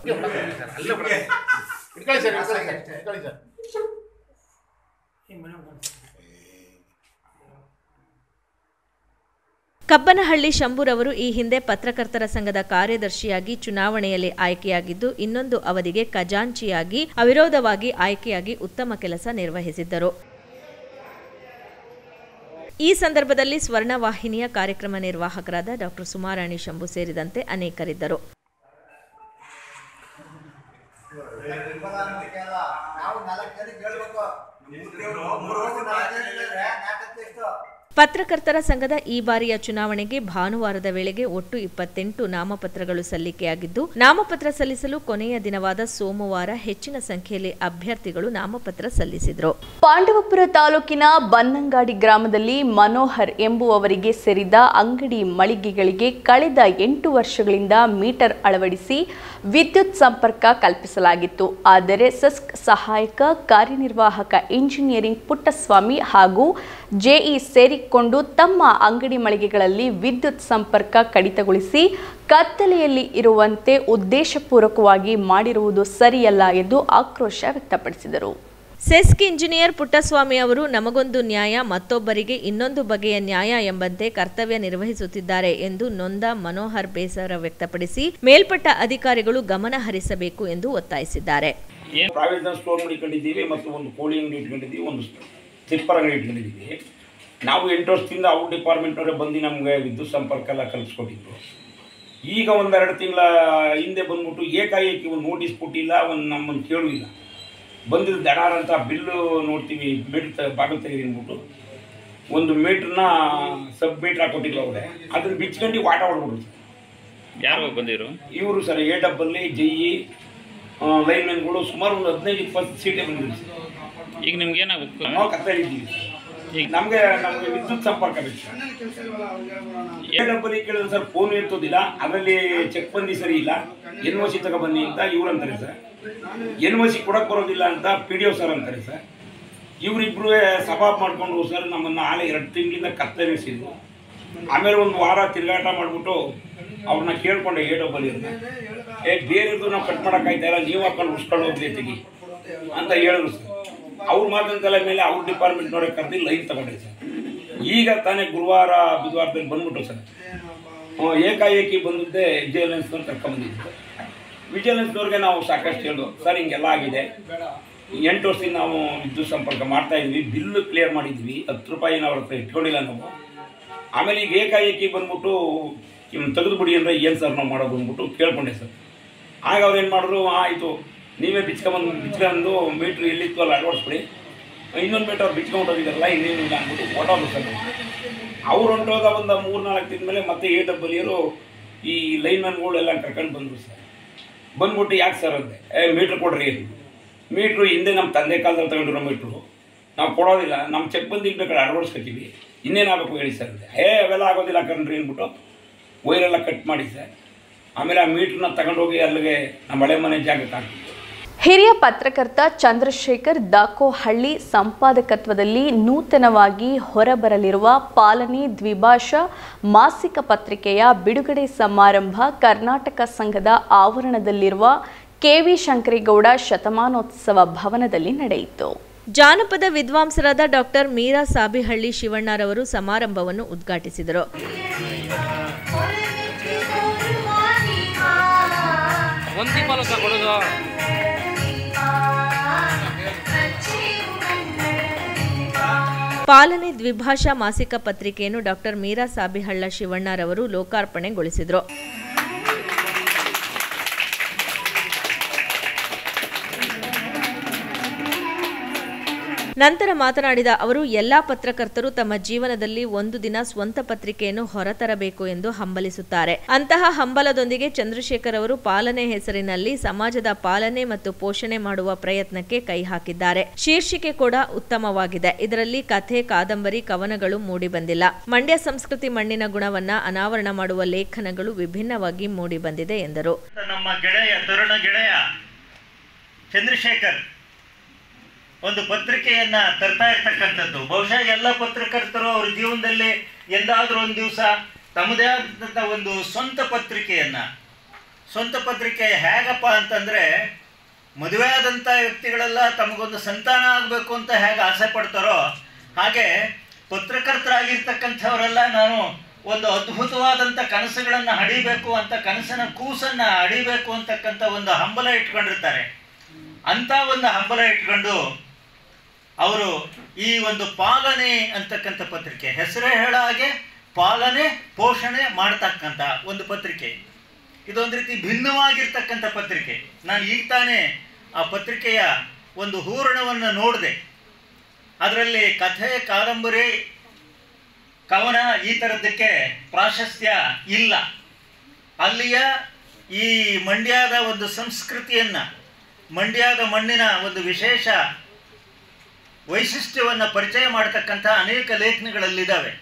ಕಬ್ಬನಹಳ್ಳಿ ಶಂಭುರವರು ಈ ಹಿಂದೆ ಪತ್ರಕರ್ತರ ಸಂಘದ ಕಾರ್ಯದರ್ಶಿಯಾಗಿ ಚುನಾವಣೆಯಲ್ಲಿ ಆಯ್ಕೆಯಾಗಿದ್ದು ಇನ್ನೊಂದು ಅವಧಿಗೆ ಖಜಾಂಚಿಯಾಗಿ ಅವಿರೋಧವಾಗಿ ಆಯ್ಕೆಯಾಗಿ ಉತ್ತಮ ಕೆಲಸ ನಿರ್ವಹಿಸಿದ್ದರು ಈ ಸಂದರ್ಭದಲ್ಲಿ ಸ್ವರ್ಣವಾಹಿನಿಯ ಕಾರ್ಯಕ್ರಮ ನಿರ್ವಾಹಕರಾದ ಡಾಕ್ಟರ್ ಸುಮಾರಾಣಿ ಶಂಭು ಸೇರಿದಂತೆ ಅನೇಕರಿದ್ದರು ಪತ್ರಕರ್ತರ ಸಂಘದ ಈ ಬಾರಿಯ ಚುನಾವಣೆಗೆ ಭಾನುವಾರದ ವೇಳೆಗೆ ಒಟ್ಟು ಇಪ್ಪತ್ತೆಂಟು ನಾಮಪತ್ರಗಳು ಸಲ್ಲಿಕೆಯಾಗಿದ್ದು ನಾಮಪತ್ರ ಸಲ್ಲಿಸಲು ಕೊನೆಯ ದಿನವಾದ ಸೋಮವಾರ ಹೆಚ್ಚಿನ ಸಂಖ್ಯೆಯಲ್ಲಿ ಅಭ್ಯರ್ಥಿಗಳು ನಾಮಪತ್ರ ಸಲ್ಲಿಸಿದರು ಪಾಂಡವಪುರ ತಾಲೂಕಿನ ಬನ್ನಂಗಾಡಿ ಗ್ರಾಮದಲ್ಲಿ ಮನೋಹರ್ ಎಂಬುವವರಿಗೆ ಸೇರಿದ ಅಂಗಡಿ ಮಳಿಗೆಗಳಿಗೆ ಕಳೆದ ಎಂಟು ವರ್ಷಗಳಿಂದ ಮೀಟರ್ ಅಳವಡಿಸಿ ವಿದ್ಯುತ್ ಸಂಪರ್ಕ ಕಲ್ಪಿಸಲಾಗಿತ್ತು ಆದರೆ ಸಸ್ಕ್ ಸಹಾಯಕ ಕಾರ್ಯನಿರ್ವಾಹಕ ಇಂಜಿನಿಯರಿಂಗ್ ಪುಟ್ಟಸ್ವಾಮಿ ಹಾಗೂ ಜೆಇ ಸೇರಿಕೊಂಡು ತಮ್ಮ ಅಂಗಡಿ ಮಳಿಗೆಗಳಲ್ಲಿ ವಿದ್ಯುತ್ ಸಂಪರ್ಕ ಕಡಿತಗೊಳಿಸಿ ಕತ್ತಲೆಯಲ್ಲಿ ಇರುವಂತೆ ಉದ್ದೇಶಪೂರ್ವಕವಾಗಿ ಮಾಡಿರುವುದು ಸರಿಯಲ್ಲ ಎಂದು ಆಕ್ರೋಶ ವ್ಯಕ್ತಪಡಿಸಿದರು ಸೆಸ್ಕ್ ಇಂಜಿನಿಯರ್ ಪುಟ್ಟಸ್ವಾಮಿ ಅವರು ನಮಗೊಂದು ನ್ಯಾಯ ಮತ್ತೊಬ್ಬರಿಗೆ ಇನ್ನೊಂದು ಬಗೆಯ ನ್ಯಾಯ ಎಂಬಂತೆ ಕರ್ತವ್ಯ ನಿರ್ವಹಿಸುತ್ತಿದ್ದಾರೆ ಎಂದು ನೊಂದ ಮನೋಹರ್ ಬೇಸರ ವ್ಯಕ್ತಪಡಿಸಿ ಮೇಲ್ಪಟ್ಟ ಅಧಿಕಾರಿಗಳು ಗಮನ ಹರಿಸಬೇಕು ಎಂದು ಒತ್ತಾಯಿಸಿದ್ದಾರೆ ಪ್ರಾವಿಷನಲ್ ಸ್ಟೋರ್ ಇಟ್ಕೊಂಡಿದ್ದೀವಿ ಮತ್ತು ಒಂದು ಕೋಳಿ ಅಂಗಡಿ ಇಟ್ಕೊಂಡಿದ್ದೀವಿ ಒಂದು ಸ್ಲಿಪ್ಪರ್ ಅಂಗಡಿ ಇಟ್ಕೊಂಡಿದ್ದೀವಿ ನಾವು ಎಂಟು ವರ್ಷದಿಂದ ಅವ್ರ ಡಿಪಾರ್ಟ್ಮೆಂಟ್ನವರೇ ಬಂದು ನಮಗೆ ವಿದ್ಯುತ್ ಸಂಪರ್ಕ ಎಲ್ಲ ಕಲ್ಪಿಸ್ಕೊಟ್ಟಿದ್ರು ಈಗ ಒಂದೆರಡು ತಿಂಗಳ ಹಿಂದೆ ಬಂದ್ಬಿಟ್ಟು ಏಕಾಏಕಿ ಒಂದು ನೋಟಿಸ್ ಕೊಟ್ಟಿಲ್ಲ ಒಂದು ನಮ್ಮನ್ನು ಕೇಳುವಿಲ್ಲ ಬಂದಿದ್ದು ದಡಾರ ಅಂತ ಬಿಲ್ಲು ನೋಡ್ತೀವಿ ಮೀಟ್ರ್ ತ ಬಾಗಿಲು ತೆಗೆದು ಅಂದ್ಬಿಟ್ಟು ಒಂದು ಮೀಟ್ರನ್ನ ಸಬ್ ಮೀಟ್ರ್ ಹಾಕೊಟ್ಟಿಲ್ಲ ಅವ್ರೆ ಅದನ್ನ ಬಿಚ್ಕೊಂಡು ವಾಟ ಹೊಡ್ಬಿಡ್ರು ಯಾರು ಬಂದಿರು ಇವರು ಸರ್ ಎ ಡಬ್ಬಲ್ಲಿ ಜೈ ಲೈನ್ಮೆನ್ಗಳು ಸುಮಾರು ಒಂದು ಹದಿನೈದು ಇಪ್ಪತ್ತು ಸೀಟೇ ಬಂದಿದೆ ಸರ್ ಈಗ ನಿಮ್ಗೆ ಏನಾಗಬೇಕು ನಾವು ಕತ್ತಲಿದ್ದೀವಿ ಈಗ ನಮಗೆ ನಮಗೆ ವಿದ್ಯುತ್ ಸಂಪರ್ಕ ಬೇಕು ಸರ್ ಎ ಡಬ್ಬಲ್ಲಿ ಕೇಳಿದ್ರೆ ಸರ್ ಫೋನ್ ಎತ್ತೋದಿಲ್ಲ ಅದರಲ್ಲಿ ಚೆಕ್ ಬಂದಿ ಸರಿ ಇಲ್ಲ ಎನ್ ಒ ಸಿ ತಗೊಬನ್ನಿ ಅಂತ ಇವ್ರು ಅಂತಾರೆ ಸರ್ ಎನ್ ಒ ಸಿ ಕೊಡಕ್ಕೆ ಬರೋದಿಲ್ಲ ಅಂತ ಪಿ ಡಿ ಒ ಸರ್ ಅಂತಾರೆ ಸರ್ ಇವರಿಬ್ಬರು ಸಭಾ ಮಾಡ್ಕೊಂಡು ಸರ್ ನಮ್ಮನ್ನು ಆಳೆ ಎರಡು ತಿಂಗಳಿಂದ ಕತ್ತರಿಸಿದ್ರು ಆಮೇಲೆ ಒಂದು ವಾರ ತಿರುಗಾಟ ಮಾಡಿಬಿಟ್ಟು ಅವ್ರನ್ನ ಕೇಳ್ಕೊಂಡೆ ಎ ಡಬ್ಬಲ್ ಇರ್ನ ಏ ಬೇರೆದು ನಾವು ಕಟ್ ಮಾಡೋಕ್ಕಾಯ್ತಾ ಇಲ್ಲ ನೀವು ಹಾಕೊಂಡು ಉಸ್ಕೊಂಡು ಹೋಗ್ಲಿ ತೆಗಿ ಅಂತ ಹೇಳಿದ್ರು ಸರ್ ಅವ್ರ ಮಾತಿನ ತಲೆ ಮೇಲೆ ಅವ್ರ ಡಿಪಾರ್ಟ್ಮೆಂಟ್ನವ್ರೆ ಕರೆದು ಲೈನ್ ತಗೊಂಡೆ ಸರ್ ಈಗ ತಾನೇ ಗುರುವಾರ ಬುಧವಾರದಲ್ಲಿ ಬಂದ್ಬಿಟ್ಟು ಸರ್ ಹ್ಮ್, ಏಕಾಏಕಿ ಬಂದಿದ್ದೆ ವಿಜಿಲೆನ್ಸ್ನವ್ರು ಕರ್ಕೊಂಬಂದಿದ್ದು ವಿಜಿಲೆನ್ಸ್ನವ್ರಿಗೆ ನಾವು ಸಾಕಷ್ಟು ಹೇಳಿದ್ವು ಸರ್ ಹಿಂಗೆಲ್ಲ ಆಗಿದೆ ಎಂಟು ವರ್ಷದಿಂದ ನಾವು ವಿದ್ಯುತ್ ಸಂಪರ್ಕ ಮಾಡ್ತಾ ಇದ್ವಿ ಬಿಲ್ಲು ಕ್ಲಿಯರ್ ಮಾಡಿದ್ವಿ ಹತ್ತು ರೂಪಾಯಿನ ಅವ್ರ ಹತ್ರ ಇಟ್ಕೊಂಡಿಲ್ಲ ನಾವು ಆಮೇಲೆ ಈಗ ಏಕಾಏಕಿ ಬಂದ್ಬಿಟ್ಟು ಇವ್ನು ತೆಗೆದುಬಿಡಿ ಅಂದರೆ ಏನು ಸರ್ ನಾವು ಮಾಡೋದು ಅಂದ್ಬಿಟ್ಟು ಕೇಳ್ಕೊಂಡೆ ಸರ್ ಆಗ ಅವ್ರು ಏನು ಮಾಡಿದ್ರು ಆಯಿತು ನೀವೇ ಬಿಚ್ಕೊಂಬಂದು ಬಿಚ್ಕೊಂಡು ಮೀಟ್ರ್ ಎಲ್ಲಿತ್ತು ಅಲ್ಲಿ ಅಳವಡಿಸ್ಬಿಡಿ ಇನ್ನೊಂದು ಮೀಟ್ರ್ ಅವ್ರು ಬಿಚ್ಕೊಂಡು ಹೋಗಿದ್ದಾರಲ್ಲ ಇನ್ನೇನಿಲ್ಲ ಅಂದ್ಬಿಟ್ಟು ಹೊಟ್ಟೋದು ಸರ್ ಅವ್ರು ಹೊಂಟೋದ ಒಂದು ಮೂರು ನಾಲ್ಕು ದಿನ ಮೇಲೆ ಮತ್ತೆ ಎ ಡಬ್ಬಲಿಯರು ಈ ಲೈನ್ಮನ್ಗಳೆಲ್ಲ ಕರ್ಕೊಂಡು ಬಂದರು ಸರ್ ಬಂದ್ಬಿಟ್ಟು ಯಾಕೆ ಸರ್ ಅಂದೆ ಏ ಮೀಟ್ರ್ ಕೊಡ್ರಿ ಮೀಟ್ರು ಹಿಂದೆ ನಮ್ಮ ತಂದೆ ಕಾಲದಲ್ಲಿ ತಗೊಂಡಿರೋ ಮೀಟ್ರು ನಾವು ಕೊಡೋದಿಲ್ಲ ನಮ್ಮ ಚೆಕ್ ಬಂದಿಗೆ ಬೇಕಾದ್ರೆ ಅಳವಡಿಸ್ಕೊತೀವಿ ಇನ್ನೇನಾಗಬೇಕು ಹೇಳಿ ಸರ್ ಅಂದೆ ಏ ಅವೆಲ್ಲ ಆಗೋದಿಲ್ಲ ಕಣ್ರಿ ಅಂದ್ಬಿಟ್ಟು ವೈರೆಲ್ಲ ಕಟ್ ಮಾಡಿ ಸರ್ ಆಮೇಲೆ ಆ ಮೀಟ್ರನ್ನ ತಗೊಂಡೋಗಿ ಅಲ್ಲಿಗೆ ನಮ್ಮ ಹಳೆ ಮನೆ ಜಾಗಕ್ಕೆ ಹಾಕಿ ಹಿರಿಯ ಪತ್ರಕರ್ತ ಚಂದ್ರಶೇಖರ್ ದಾಕೋಹಳ್ಳಿ ಸಂಪಾದಕತ್ವದಲ್ಲಿ ನೂತನವಾಗಿ ಹೊರಬರಲಿರುವ ಪಾಲನೆ ದ್ವಿಭಾಷಾ ಮಾಸಿಕ ಪತ್ರಿಕೆಯ ಬಿಡುಗಡೆ ಸಮಾರಂಭ ಕರ್ನಾಟಕ ಸಂಘದ ಆವರಣದಲ್ಲಿರುವ ಕೆವಿ ಶಂಕರೇಗೌಡ ಶತಮಾನೋತ್ಸವ ಭವನದಲ್ಲಿ ನಡೆಯಿತು ಜಾನಪದ ವಿದ್ವಾಂಸರಾದ ಡಾಕ್ಟರ್ ಮೀರಾ ಸಾಬಿಹಳ್ಳಿ ಶಿವಣ್ಣರವರು ಸಮಾರಂಭವನ್ನು ಉದ್ಘಾಟಿಸಿದರು ಒಂದಿ ಮೂಲಕ ಕೊಡೋದು ಪಾಲನೆ ದ್ವಿಭಾಷಾ ಮಾಸಿಕ ಪತ್ರಿಕೆಯನ್ನು ಡಾಕ್ಟರ್ ಮೀರಾ ಸಾಬಿಹಳ್ಳ ಶಿವಣ್ಣರವರು ಲೋಕಾರ್ಪಣೆಗೊಳಿಸಿದರು ನಂತರ ಮಾತನಾಡಿದ ಅವರು ಎಲ್ಲಾ ಪತ್ರಕರ್ತರು ತಮ್ಮ ಜೀವನದಲ್ಲಿ ಒಂದು ದಿನ ಸ್ವಂತ ಪತ್ರಿಕೆಯನ್ನು ಹೊರತರಬೇಕು ಎಂದು ಹಂಬಲಿಸುತ್ತಾರೆ ಅಂತಹ ಹಂಬಲದೊಂದಿಗೆ ಚಂದ್ರಶೇಖರ್ ಅವರು ಪಾಲನೆ ಹೆಸರಿನಲ್ಲಿ ಸಮಾಜದ ಪಾಲನೆ ಮತ್ತು ಪೋಷಣೆ ಮಾಡುವ ಪ್ರಯತ್ನಕ್ಕೆ ಕೈ ಹಾಕಿದ್ದಾರೆ ಶೀರ್ಷಿಕೆ ಕೂಡ ಉತ್ತಮವಾಗಿದೆ ಇದರಲ್ಲಿ ಕಥೆ ಕಾದಂಬರಿ ಕವನಗಳು ಮೂಡಿಬಂದಿಲ್ಲ ಮಂಡ್ಯ ಸಂಸ್ಕೃತಿ ಮಣ್ಣಿನ ಗುಣವನ್ನ ಅನಾವರಣ ಮಾಡುವ ಲೇಖನಗಳು ವಿಭಿನ್ನವಾಗಿ ಮೂಡಿಬಂದಿದೆ ಎಂದರು ನಮ್ಮ ಗೆಳೆಯ ತರುಣ ಗೆಳೆಯ ಚಂದ್ರಶೇಖರ್ ಒಂದು ಪತ್ರಿಕೆಯನ್ನ ತರ್ತಾ ಇರ್ತಕ್ಕಂಥದ್ದು ಬಹುಶಃ ಎಲ್ಲ ಪತ್ರಕರ್ತರು ಅವ್ರ ಜೀವನದಲ್ಲಿ ಎಂದಾದ್ರೂ ಒಂದು ದಿವಸ ತಮ್ಮದೇ ಆದಂಥ ಒಂದು ಸ್ವಂತ ಪತ್ರಿಕೆಯನ್ನ ಸ್ವಂತ ಪತ್ರಿಕೆ ಹೇಗಪ್ಪ ಅಂತಂದ್ರೆ ಮದುವೆ ಆದಂಥ ವ್ಯಕ್ತಿಗಳೆಲ್ಲ ತಮಗೊಂದು ಸಂತಾನ ಆಗಬೇಕು ಅಂತ ಹೇಗೆ ಆಸೆ ಪಡ್ತಾರೋ ಹಾಗೆ ಪತ್ರಕರ್ತರಾಗಿರ್ತಕ್ಕಂಥವರೆಲ್ಲ ನಾನು ಒಂದು ಅದ್ಭುತವಾದಂಥ ಕನಸುಗಳನ್ನು ಹಡಿಬೇಕು ಅಂತ ಕನಸಿನ ಕೂಸನ್ನು ಹಡಿಬೇಕು ಅಂತಕ್ಕಂಥ ಒಂದು ಹಂಬಲ ಇಟ್ಕೊಂಡಿರ್ತಾರೆ ಅಂಥ ಒಂದು ಹಂಬಲ ಇಟ್ಕೊಂಡು ಅವರು ಈ ಒಂದು ಪಾಲನೆ ಅಂತಕ್ಕಂಥ ಪತ್ರಿಕೆ ಹೆಸರೇ ಹೇಳೋ ಹಾಗೆ ಪಾಲನೆ ಪೋಷಣೆ ಮಾಡ್ತಕ್ಕಂಥ ಒಂದು ಪತ್ರಿಕೆ ಇದೊಂದು ರೀತಿ ಭಿನ್ನವಾಗಿರ್ತಕ್ಕಂಥ ಪತ್ರಿಕೆ ನಾನು ಈಗ ತಾನೇ ಆ ಪತ್ರಿಕೆಯ ಒಂದು ಹೂರಣವನ್ನು ನೋಡಿದೆ ಅದರಲ್ಲಿ ಕಥೆ ಕಾದಂಬರಿ ಕವನ ಈ ಥರದ್ದಕ್ಕೆ ಪ್ರಾಶಸ್ತ್ಯ ಇಲ್ಲ ಅಲ್ಲಿಯ ಈ ಮಂಡ್ಯದ ಒಂದು ಸಂಸ್ಕೃತಿಯನ್ನು ಮಂಡ್ಯದ ಮಣ್ಣಿನ ಒಂದು ವಿಶೇಷ ವೈಶಿಷ್ಟ್ಯವನ್ನು ಪರಿಚಯ ಮಾಡತಕ್ಕಂಥ ಅನೇಕ ಲೇಖನಗಳಲ್ಲಿದ್ದಾವೆ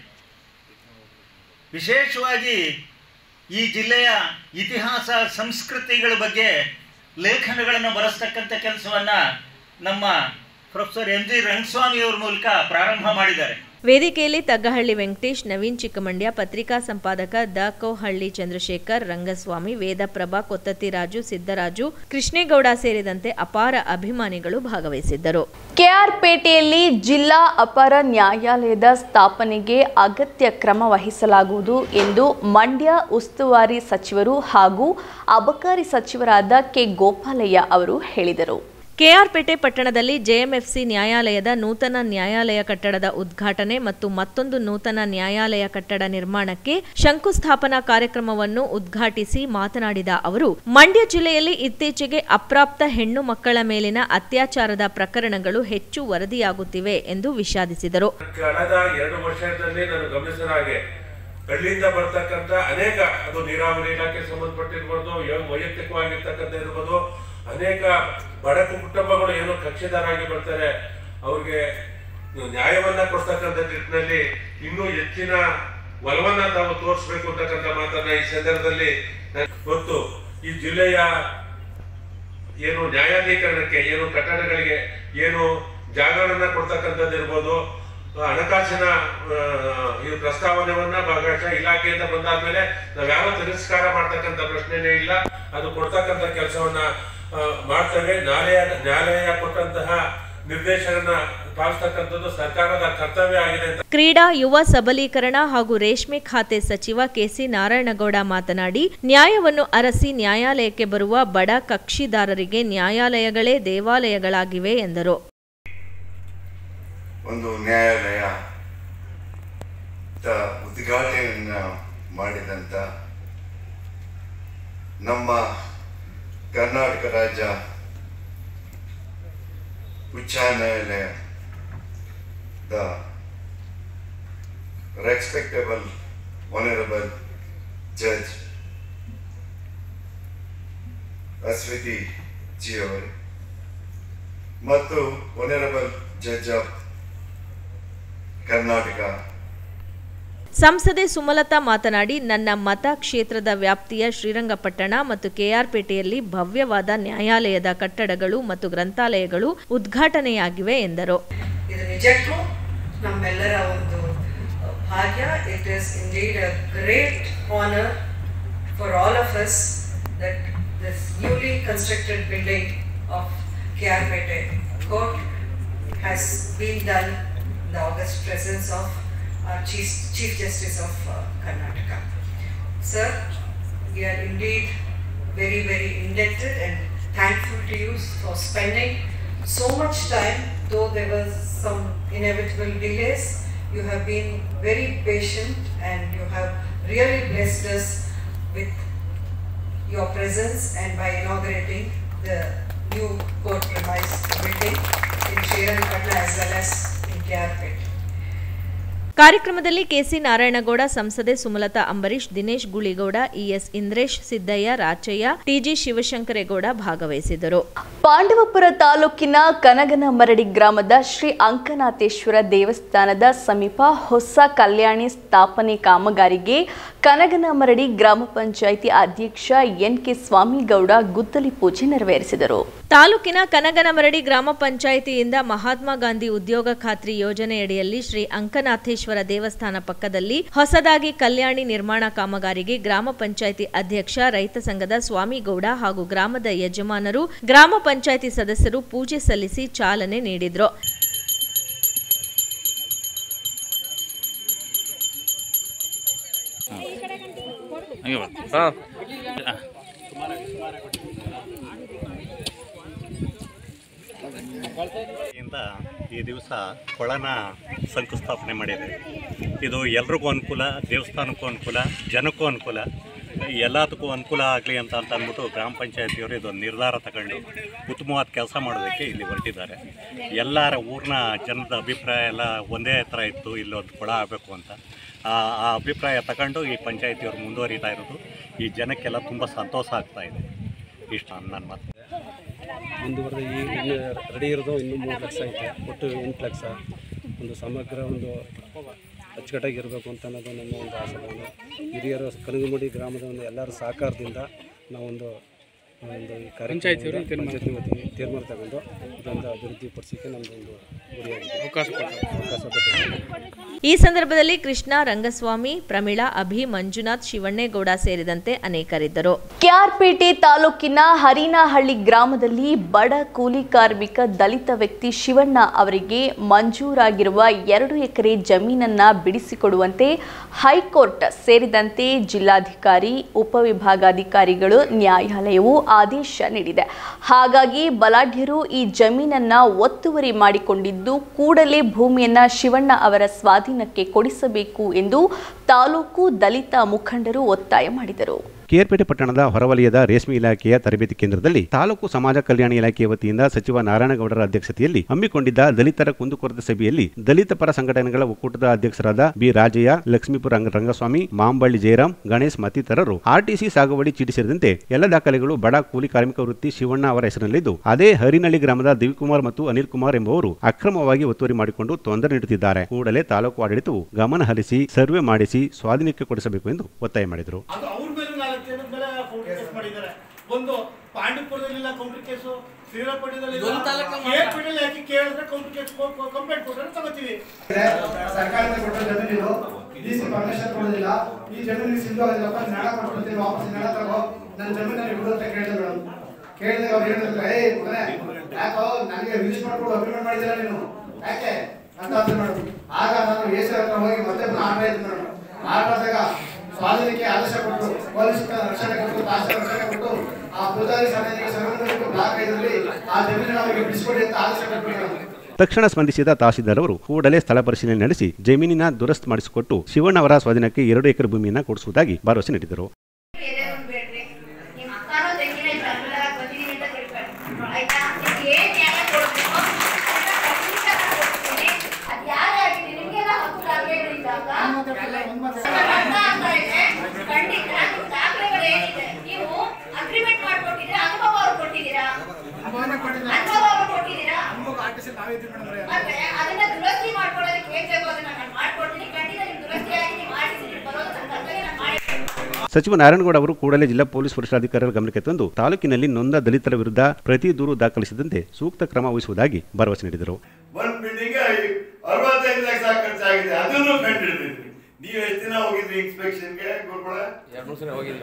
ವಿಶೇಷವಾಗಿ ಈ ಜಿಲ್ಲೆಯ ಇತಿಹಾಸ ಸಂಸ್ಕೃತಿಗಳ ಬಗ್ಗೆ ಲೇಖನಗಳನ್ನು ಬರೆಸ್ತಕ್ಕಂಥ ಕೆಲಸವನ್ನು ನಮ್ಮ ಪ್ರೊಫೆಸರ್ ಎಂ ಜಿ ರಂಗಸ್ವಾಮಿಯವ್ರ ಮೂಲಕ ಪ್ರಾರಂಭ ಮಾಡಿದ್ದಾರೆ ವೇದಿಕೆಯಲ್ಲಿ ತಗ್ಗಹಳ್ಳಿ ವೆಂಕಟೇಶ್ ನವೀನ್ ಚಿಕ್ಕಮಂಡ್ಯ ಪತ್ರಿಕಾ ಸಂಪಾದಕ ದ ಕೋಹಳ್ಳಿ ಚಂದ್ರಶೇಖರ್ ರಂಗಸ್ವಾಮಿ ವೇದಪ್ರಭಾ ಕೊತ್ತತ್ತಿರಾಜು ಸಿದ್ದರಾಜು ಕೃಷ್ಣೇಗೌಡ ಸೇರಿದಂತೆ ಅಪಾರ ಅಭಿಮಾನಿಗಳು ಭಾಗವಹಿಸಿದ್ದರು ಕೆಆರ್ಪೇಟೆಯಲ್ಲಿ ಜಿಲ್ಲಾ ಅಪರ ನ್ಯಾಯಾಲಯದ ಸ್ಥಾಪನೆಗೆ ಅಗತ್ಯ ಕ್ರಮ ವಹಿಸಲಾಗುವುದು ಎಂದು ಮಂಡ್ಯ ಉಸ್ತುವಾರಿ ಸಚಿವರು ಹಾಗೂ ಅಬಕಾರಿ ಸಚಿವರಾದ ಕೆ ಗೋಪಾಲಯ್ಯ ಅವರು ಹೇಳಿದರು ಕೆಆರ್ಪೇಟೆ ಪಟ್ಟಣದಲ್ಲಿ ಜೆಎಂಎಫ್ಸಿ ನ್ಯಾಯಾಲಯದ ನೂತನ ನ್ಯಾಯಾಲಯ ಕಟ್ಟಡದ ಉದ್ಘಾಟನೆ ಮತ್ತು ಮತ್ತೊಂದು ನೂತನ ನ್ಯಾಯಾಲಯ ಕಟ್ಟಡ ನಿರ್ಮಾಣಕ್ಕೆ ಶಂಕುಸ್ಥಾಪನಾ ಕಾರ್ಯಕ್ರಮವನ್ನು ಉದ್ಘಾಟಿಸಿ ಮಾತನಾಡಿದ ಅವರು ಮಂಡ್ಯ ಜಿಲ್ಲೆಯಲ್ಲಿ ಇತ್ತೀಚೆಗೆ ಅಪ್ರಾಪ್ತ ಹೆಣ್ಣು ಮಕ್ಕಳ ಮೇಲಿನ ಅತ್ಯಾಚಾರದ ಪ್ರಕರಣಗಳು ಹೆಚ್ಚು ವರದಿಯಾಗುತ್ತಿವೆ ಎಂದು ವಿಷಾದಿಸಿದರು ಕಳೆದ ಎರಡು ವರ್ಷದಲ್ಲಿ ನಾನು ಗಮನಿಸಿದ ಹಾಗೆ ಹಳ್ಳಿಯಿಂದ ಬರ್ತಕ್ಕಂಥ ಅನೇಕ ಅದು ನೀರಾವರಿ ಇಲಾಖೆ ಸಂಬಂಧಪಟ್ಟಿರ್ಬೋದು ಯ- ವೈಯಕ್ತಿಕವಾಗಿರ್ತಕ್ಕಂಥ ಇರ್ಬೋದು ಅನೇಕ ಬಡ ಕುಟುಂಬಗಳು ಏನೋ ಕಕ್ಷಿದಾರಾಗಿ ಬರ್ತಾರೆ ಅವ್ರಿಗೆ ನ್ಯಾಯವನ್ನ ಕೊಡ್ತಕ್ಕಂಥ ನಿಟ್ಟಿನಲ್ಲಿ ಇನ್ನೂ ಹೆಚ್ಚಿನ ಒಲವನ್ನ ತಾವು ತೋರಿಸ್ಬೇಕು ಅಂತಕ್ಕಂಥ ಮಾತನ್ನ ಈ ಸಂದರ್ಭದಲ್ಲಿ ನಾನು ಮತ್ತು ಈ ಜಿಲ್ಲೆಯ ಏನು ನ್ಯಾಯಾಧೀಕರಣಕ್ಕೆ ಏನು ಕಟ್ಟಡಗಳಿಗೆ ಏನು ಜಾಗಗಳನ್ನ ಕೊಡ್ತಕ್ಕಂಥದ್ದು ಇರ್ಬೋದು ಆ, ಹಣಕಾಸಿನ ಆ, ಈ ಪ್ರಸ್ತಾವನೆಯನ್ನ ಭಾಗಶಃ ಇಲಾಖೆಯಿಂದ ಬಂದಾದ್ಮೇಲೆ ನಾವ್ಯಾವ ತಿರಸ್ಕಾರ ಮಾಡ್ತಕ್ಕಂಥ ಪ್ರಶ್ನೆನೇ ಇಲ್ಲ ಅದು ಕೊಡ್ತಕ್ಕಂಥ ಕೆಲಸವನ್ನ ಆ, ಮಾಡ್ತೇವೆ ನ್ಯಾಯಾಲಯ ನ್ಯಾಯಾಲಯ ಕೊಟ್ಟಂತಹ ನಿರ್ದೇಶನ ಪಾಲಿಸ್ತಕ್ಕಂಥದ್ದು ಸರ್ಕಾರದ ಕರ್ತವ್ಯ ಆಗಿದೆ ಅಂತ ಕ್ರೀಡಾ ಯುವ ಸಬಲೀಕರಣ ಹಾಗೂ ರೇಷ್ಮೆ ಖಾತೆ ಸಚಿವ ಕೆಸಿ ನಾರಾಯಣಗೌಡ ಮಾತನಾಡಿ ನ್ಯಾಯವನ್ನು ಅರಸಿ ನ್ಯಾಯಾಲಯಕ್ಕೆ ಬರುವ ಬಡ ಕಕ್ಷಿದಾರರಿಗೆ ನ್ಯಾಯಾಲಯಗಳೇ ದೇವಾಲಯಗಳಾಗಿವೆ ಎಂದರು ಒಂದು ನ್ಯಾಯಾಲಯ ದ ಉದ್ಘಾಟನೆಯನ್ನು ಮಾಡಿದಂಥ ನಮ್ಮ ಕರ್ನಾಟಕ ರಾಜ್ಯ ಉಚ್ಚ ನ್ಯಾಯಾಲಯದ respectable honourable judge Aswathi G ಅವರು ಮತ್ತು ಆನರಬಲ್ ಜಡ್ಜ್ ಆಫ್ ಕರ್ನಾಟಕ ಸಂಸದೆ ಸುಮಲತಾ ಮಾತನಾಡಿ ನನ್ನ ಮತ ಕ್ಷೇತ್ರದ ವ್ಯಾಪ್ತಿಯ ಶ್ರೀರಂಗಪಟ್ಟಣ ಮತ್ತು ಕೆಆರ್ಪೇಟೆಯಲ್ಲಿ ಭವ್ಯವಾದ ನ್ಯಾಯಾಲಯದ ಕಟ್ಟಡಗಳು ಮತ್ತು ಗ್ರಂಥಾಲಯಗಳು ಉದ್ಘಾಟನೆಯಾಗಿವೆ ಎಂದರು ಇದು ನಿಜಕ್ಕೂ ನಮ್ಮೆಲ್ಲರ ಒಂದು ಭಾಗ್ಯ it is indeed a great honour for all of us that this newly constructed building of K R Pete court has been done the august presence of chief chief justice of Karnataka sir we are indeed very, very indebted and thankful to you for spending so much time, though there was some inevitable delays. You have been very patient and you have really blessed us with your presence and by inaugurating the new court premise building in Srirangapatna as well as in KRPet. ಕಾರ್ಯಕ್ರಮದಲ್ಲಿ KC Narayanagowda ಸಂಸದೆ Sumalatha Ambareesh Dinesh Guligowda ES Indresh Siddaiah Rachaiah TG Shivashankaregowda ಭಾಗವಹಿಸಿದರು ಪಾಂಡವಪುರ ತಾಲೂಕಿನ ಕನಗನಮರಡಿ ಗ್ರಾಮದ ಶ್ರೀ ಅಂಕನಾಥೇಶ್ವರ ದೇವಸ್ಥಾನದ ಸಮೀಪ ಹೊಸ ಕಲ್ಯಾಣಿ ಸ್ಥಾಪನೆ ಕಾಮಗಾರಿಗೆ ಕನಗನಮರಡಿ ಗ್ರಾಮ ಪಂಚಾಯಿತಿ ಅಧ್ಯಕ್ಷ ಎನ್ ಕೆ ಸ್ವಾಮಿಗೌಡ ಗುದ್ದಲಿ ಪೂಜೆ ನೆರವೇರಿಸಿದರು ತಾಲೂಕಿನ ಕನಗನಮರಡಿ ಗ್ರಾಮ ಪಂಚಾಯಿತಿಯಿಂದ ಮಹಾತ್ಮ ಗಾಂಧಿ ಉದ್ಯೋಗ ಖಾತ್ರಿ ಯೋಜನೆಯಡಿಯಲ್ಲಿ ಶ್ರೀ ಅಂಕನಾಥೇಶ್ವರ ದೇವಸ್ಥಾನ ಪಕ್ಕದಲ್ಲಿ ಹೊಸದಾಗಿ ಕಲ್ಯಾಣಿ ನಿರ್ಮಾಣ ಕಾಮಗಾರಿಗೆ ಗ್ರಾಮ ಪಂಚಾಯಿತಿ ಅಧ್ಯಕ್ಷ ರೈತ ಸಂಘದ ಸ್ವಾಮಿಗೌಡ ಹಾಗೂ ಗ್ರಾಮದ ಯಜಮಾನರು ಗ್ರಾಮ ಪಂಚಾಯಿತಿ ಸದಸ್ಯರು ಪೂಜೆ ಸಲ್ಲಿಸಿ ಚಾಲನೆ ನೀಡಿದ್ರು ಇಂದ ಈ ದಿವಸ ಕೊಳನ ಶಂಕುಸ್ಥಾಪನೆ ಮಾಡಿದೆ ಇದು ಎಲ್ರಿಗೂ ಅನುಕೂಲ ದೇವಸ್ಥಾನಕ್ಕೂ ಅನುಕೂಲ ಜನಕ್ಕೂ ಅನುಕೂಲ ಎಲ್ಲದಕ್ಕೂ ಅನುಕೂಲ ಆಗಲಿ ಅಂತ ಅಂತ ಅಂದ್ಬಿಟ್ಟು ಗ್ರಾಮ ಪಂಚಾಯತಿಯವರು ಇದೊಂದು ನಿರ್ಧಾರ ತಗೊಂಡು ಉತ್ತಮವಾದ ಕೆಲಸ ಮಾಡೋದಕ್ಕೆ ಇಲ್ಲಿ ಹೊರಟಿದ್ದಾರೆ ಎಲ್ಲರ ಊರಿನ ಜನದ ಅಭಿಪ್ರಾಯ ಎಲ್ಲ ಒಂದೇ ಥರ ಇತ್ತು ಇಲ್ಲೊಂದು ಕೊಳ ಆಗಬೇಕು ಅಂತ ಆ ಆ ಅಭಿಪ್ರಾಯ ತಗೊಂಡು ಈ ಪಂಚಾಯತಿಯವರು ಮುಂದುವರಿತಾ ಇರೋದು ಈ ಜನಕ್ಕೆಲ್ಲ ತುಂಬ ಸಂತೋಷ ಆಗ್ತಾ ಇದೆ ಇಷ್ಟು ನನ್ನ ಮಾತು ಮುಂದುವರೆದ ಈ ಇನ್ನು ರೆಡಿ ಇರೋದು ಇನ್ನೂ ಮೂರು ಲಕ್ಷ ಐತೆ ಒಟ್ಟು ಎಂಟು ಲಕ್ಷ ಒಂದು ಸಮಗ್ರ ಒಂದು ಅಚ್ಚುಕಟ್ಟಾಗಿರಬೇಕು ಅಂತ ಅನ್ನೋದು ನಮ್ಮ ಒಂದು ಆಸೆ ಹಿರಿಯರು ಕನಗಮಡಿ ಗ್ರಾಮದ ಒಂದು ಎಲ್ಲರ ಸಹಕಾರದಿಂದ ನಾವೊಂದು ಒಂದು ಈ ಪಂಚಾಯ್ತಿಯವರು ತೀರ್ಮಾನ ಪಂಚಾಯತಿ ವತಿಗೆ ತೀರ್ಮಾನ ತಗೊಂಡು ಇದೊಂದು ಅಭಿವೃದ್ಧಿಪಡಿಸೋಕ್ಕೆ ನಮ್ಮದು ಒಂದು ಗುರಿಯಾಗಿದೆ ಅವಕಾಶ ಅವಕಾಶ ಕೊಟ್ಟಿದ್ದಾರೆ ಈ ಸಂದರ್ಭದಲ್ಲಿ ಕೃಷ್ಣ ರಂಗಸ್ವಾಮಿ ಪ್ರಮೀಳಾ ಅಭಿ ಮಂಜುನಾಥ್ ಶಿವಣ್ಣೇಗೌಡ ಸೇರಿದಂತೆ ಅನೇಕರಿದ್ದರು ಕೆಆರ್ಪೇಟೆ ತಾಲೂಕಿನ ಹರಿನಹಳ್ಳಿ ಗ್ರಾಮದಲ್ಲಿ ಬಡ ಕೂಲಿ ಕಾರ್ಮಿಕ ದಲಿತ ವ್ಯಕ್ತಿ ಶಿವಣ್ಣ ಅವರಿಗೆ ಮಂಜೂರಾಗಿರುವ ಎರಡು ಎಕರೆ ಜಮೀನನ್ನ ಬಿಡಿಸಿಕೊಡುವಂತೆ ಹೈಕೋರ್ಟ್ ಸೇರಿದಂತೆ ಜಿಲ್ಲಾಧಿಕಾರಿ ಉಪವಿಭಾಗಾಧಿಕಾರಿಗಳು ನ್ಯಾಯಾಲಯವು ಆದೇಶ ನೀಡಿದೆ ಹಾಗಾಗಿ ಬಲಾಢ್ಯರು ಈ ಜಮೀನನ್ನ ಒತ್ತುವರಿ ಮಾಡಿಕೊಂಡಿದ್ದು ಕೂಡಲೇ ಭೂಮಿಯನ್ನ ಶಿವಣ್ಣ ಅವರ ಸ್ವಾಧೀನಕ್ಕೆ ಕೊಡಿಸಬೇಕು ಎಂದು ತಾಲೂಕು ದಲಿತ ಮುಖಂಡರು ಒತ್ತಾಯ ಮಾಡಿದರು ಕೇರ್ಪೇಟೆ ಪಟ್ಟಣದ ಹೊರವಲಯದ ರೇಷ್ಮೆ ಇಲಾಖೆಯ ತರಬೇತಿ ಕೇಂದ್ರದಲ್ಲಿ ತಾಲೂಕು ಸಮಾಜ ಕಲ್ಯಾಣ ಇಲಾಖೆ ವತಿಯಿಂದ ಸಚಿವ ನಾರಾಯಣಗೌಡರ ಅಧ್ಯಕ್ಷತೆಯಲ್ಲಿ ಹಮ್ಮಿಕೊಂಡಿದ್ದ ದಲಿತರ ಕುಂದುಕೊರತೆ ಸಭೆಯಲ್ಲಿ ದಲಿತ ಪರ ಸಂಘಟನೆಗಳ ಒಕ್ಕೂಟದ ಅಧ್ಯಕ್ಷರಾದ ಬಿ ರಾಜಯ್ಯ ಲಕ್ಷ್ಮೀಪುರ ರಂಗ- ರಂಗಸ್ವಾಮಿ ಮಾಂಬಳ್ಳಿ ಜಯರಾಮ್ ಗಣೇಶ್ ಮತ್ತಿತರರು ಆರ್ಟಿಸಿ ಸಾಗುವಳಿ ಚೀಟಿ ಸೇರಿದಂತೆ ಎಲ್ಲ ದಾಖಲೆಗಳು ಬಡ ಕೂಲಿ ಕಾರ್ಮಿಕ ವೃತ್ತಿ ಶಿವಣ್ಣ ಅವರ ಹೆಸರಿನಲ್ಲಿದ್ದು ಅದೇ ಹರಿನಳ್ಳಿ ಗ್ರಾಮದ ದಿವಿಕುಮಾರ್ ಮತ್ತು ಅನಿಲ್ ಕುಮಾರ್ ಎಂಬುವರು ಅಕ್ರಮವಾಗಿ ಒತ್ತುವರಿ ಮಾಡಿಕೊಂಡು ತೊಂದರೆ ನೀಡುತ್ತಿದ್ದಾರೆ ಕೂಡಲೇ ತಾಲೂಕು ಆಡಳಿತವು ಗಮನ ಹರಿಸಿ ಸರ್ವೆ ಮಾಡಿಸಿ ಸ್ವಾಧೀನಕ್ಕೆ ಕೊಡಿಸಬೇಕು ಎಂದು ಒತ್ತಾಯ ಮಾಡಿದರು ಅದು ಅವ್ರ ಮೇಲೆ ನಾಲ್ಕು ಜನದ ಮೇಲೆ ಕೌಂಟರ್ ಕೇಸ್ ಮಾಡಿದ್ದಾರೆ ಒಂದು ಪಾಂಡುಪುರದಲ್ಲಿಲ್ಲ ಕೌಂಟರ್ ಕೇಸು ಶ್ರೀರಂಗಪಟ್ಟಣದಲ್ಲಿ ಇದೊಂದು ತಾಲೂಕು ಮಾತ್ರ. ಕೇರ್ಪೇಟೆಯಲ್ಲಿ ಯಾಕೆ ಕೇಳಿದ್ರೆ ಕೌಂಟರ್ ಕೇಸ್ ಕಂಪ್ಲೇಂಟ್ ಕೊಟ್ಟರೆ ತಗೋತೀವಿ ಸರ್ಕಾರದ ಕೊಟ್ಟ ಜಮೀನು ಡಿ ಸಿ ಪರ್ಮಿಷನ್ ಕೊಡೋದಿಲ್ಲ ಈ ಜಮೀನಿಗೆ ಸಿಂಧು ಆಗಿಲ್ಲಪ್ಪ ನಾಡ ಕೊಟ್ಬಿಡ್ತೀನಿ ವಾಪಸ್ ನಾಡ ತಗೋ ನನ್ನ ಜಮೀನಲ್ಲಿ ಬಿಡು ಅಂತ ಕೇಳಿದೆ ಮೇಡಮ್ ಕೇಳಿದಾಗ ಅವ್ರು ಹೇಳಿದ್ರೆ ಏ ಮಗನೇ ಯಾಕೋ ನನಗೆ ರಿಲೀಸ್ ಮಾಡ್ಕೊಂಡು ಅಗ್ರಿಮೆಂಟ್ ಮಾಡಿದಿಲ್ಲ ನೀನು ಯಾಕೆ ಅಂತ ಅಂದ್ರು ಮೇಡಮ್ ಆಗ ನಾನು ಎ ಸಿ ಹತ್ರ ಹೋಗಿ ಮತ್ತೆ ಆರ್ಡರ್ ಆಯ್ತು ಮೇಡಮ್ ಆರ್ಡರ್ ಆದಾಗ ಸ್ವಾಧೀನಕ್ಕೆ ಆದೇಶ ಕೊಟ್ಟು ಪೊಲೀಸ್ ರಕ್ಷಣೆ ಕೊಟ್ಟು ತಹಸೀಲ್ದಾರ್ ರಕ್ಷಣೆ ಕೊಟ್ಟು ಆ ಪೂಜಾರಿ ಸಮಿತಿಗೆ ಸರ್ವಂಗಕ್ಕೆ ಬ್ಲಾಕ್ ಐದರಲ್ಲಿ ಆ ಜಮೀನು ನಮಗೆ ಬಿಡಿಸ್ಕೊಡಿ ಅಂತ ಆದೇಶ ಕೊಟ್ಟು ಮೇಡಮ್ ತಕ್ಷಣ ಸ್ಪಂದಿಸಿದ ತಹಸೀಲ್ದಾರ್ ಅವರು ಕೂಡಲೇ ಸ್ಥಳ ಪರಿಶೀಲನೆ ನಡೆಸಿ ಜಮೀನಿನ ದುರಸ್ತ್ ಮಾಡಿಸಿಕೊಟ್ಟು ಶಿವಣ್ಣ ಅವರ ಸ್ವಾಧೀನಕ್ಕೆ ಎರಡು ಎಕರೆ ಭೂಮಿಯನ್ನು ಕೊಡಿಸುವುದಾಗಿ ಭರವಸೆ ನೀಡಿದರು ಅಗ್ರಿಮೆಂಟ್ ಮಾಡ್ಕೊಟ್ಟಿದ್ರೆ ಅನುಭವ ಅವ್ರು ಕೊಟ್ಟಿದ್ದೀರಾ ಅನುಭವ ಅವ್ರು ಕೊಟ್ಟಿದ್ದೀರಾ ಮತ್ತೆ ಅದನ್ನ ದುರಸ್ತಿ ಮಾಡ್ಕೊಳ್ಳೋದಕ್ಕೆ ಏನ್ ಬೇಕು ಅದನ್ನ ನಾನು ಮಾಡ್ಕೊಡ್ತೀನಿ ಖಂಡಿತ ನಿಮ್ ದುರಸ್ತಿ ಆಗಿ ನೀವು ಮಾಡಿಸಿ ಬರೋದು ನನ್ನ ಕರ್ತವ್ಯ ನಾನು ಮಾಡಿ ಸಚಿವ ನಾರಾಯಣಗೌಡ ಅವರು ಕೂಡಲೇ ಜಿಲ್ಲಾ ಪೊಲೀಸ್ ವರಿಷ್ಠಾಧಿಕಾರಿಗಳ ಗಮನಕ್ಕೆ ತಂದು ತಾಲೂಕಿನಲ್ಲಿ ನೊಂದ ದಲಿತರ ವಿರುದ್ಧ ಪ್ರತಿ ದೂರು ದಾಖಲಿಸಿದಂತೆ ಸೂಕ್ತ ಕ್ರಮ ವಹಿಸುವುದಾಗಿ ಭರವಸೆ ನೀಡಿದರು ಒಂದ್ ಬಿಲ್ಡಿಂಗ್ ಅರವತ್ತೈದು ಲಕ್ಷ ಖರ್ಚಾಗಿದೆ ಅದನ್ನು ಕಂಡಿಡಿದ್ರಿ ನೀವು ಎಷ್ಟು ದಿನ ಹೋಗಿದ್ರಿ ಇನ್ಸ್ಪೆಕ್ಷನ್ಗೆ ಗುರುಗಳ ಎರಡು ಮೂರು ಸಲ ಹೋಗಿದ್ದೀನಿ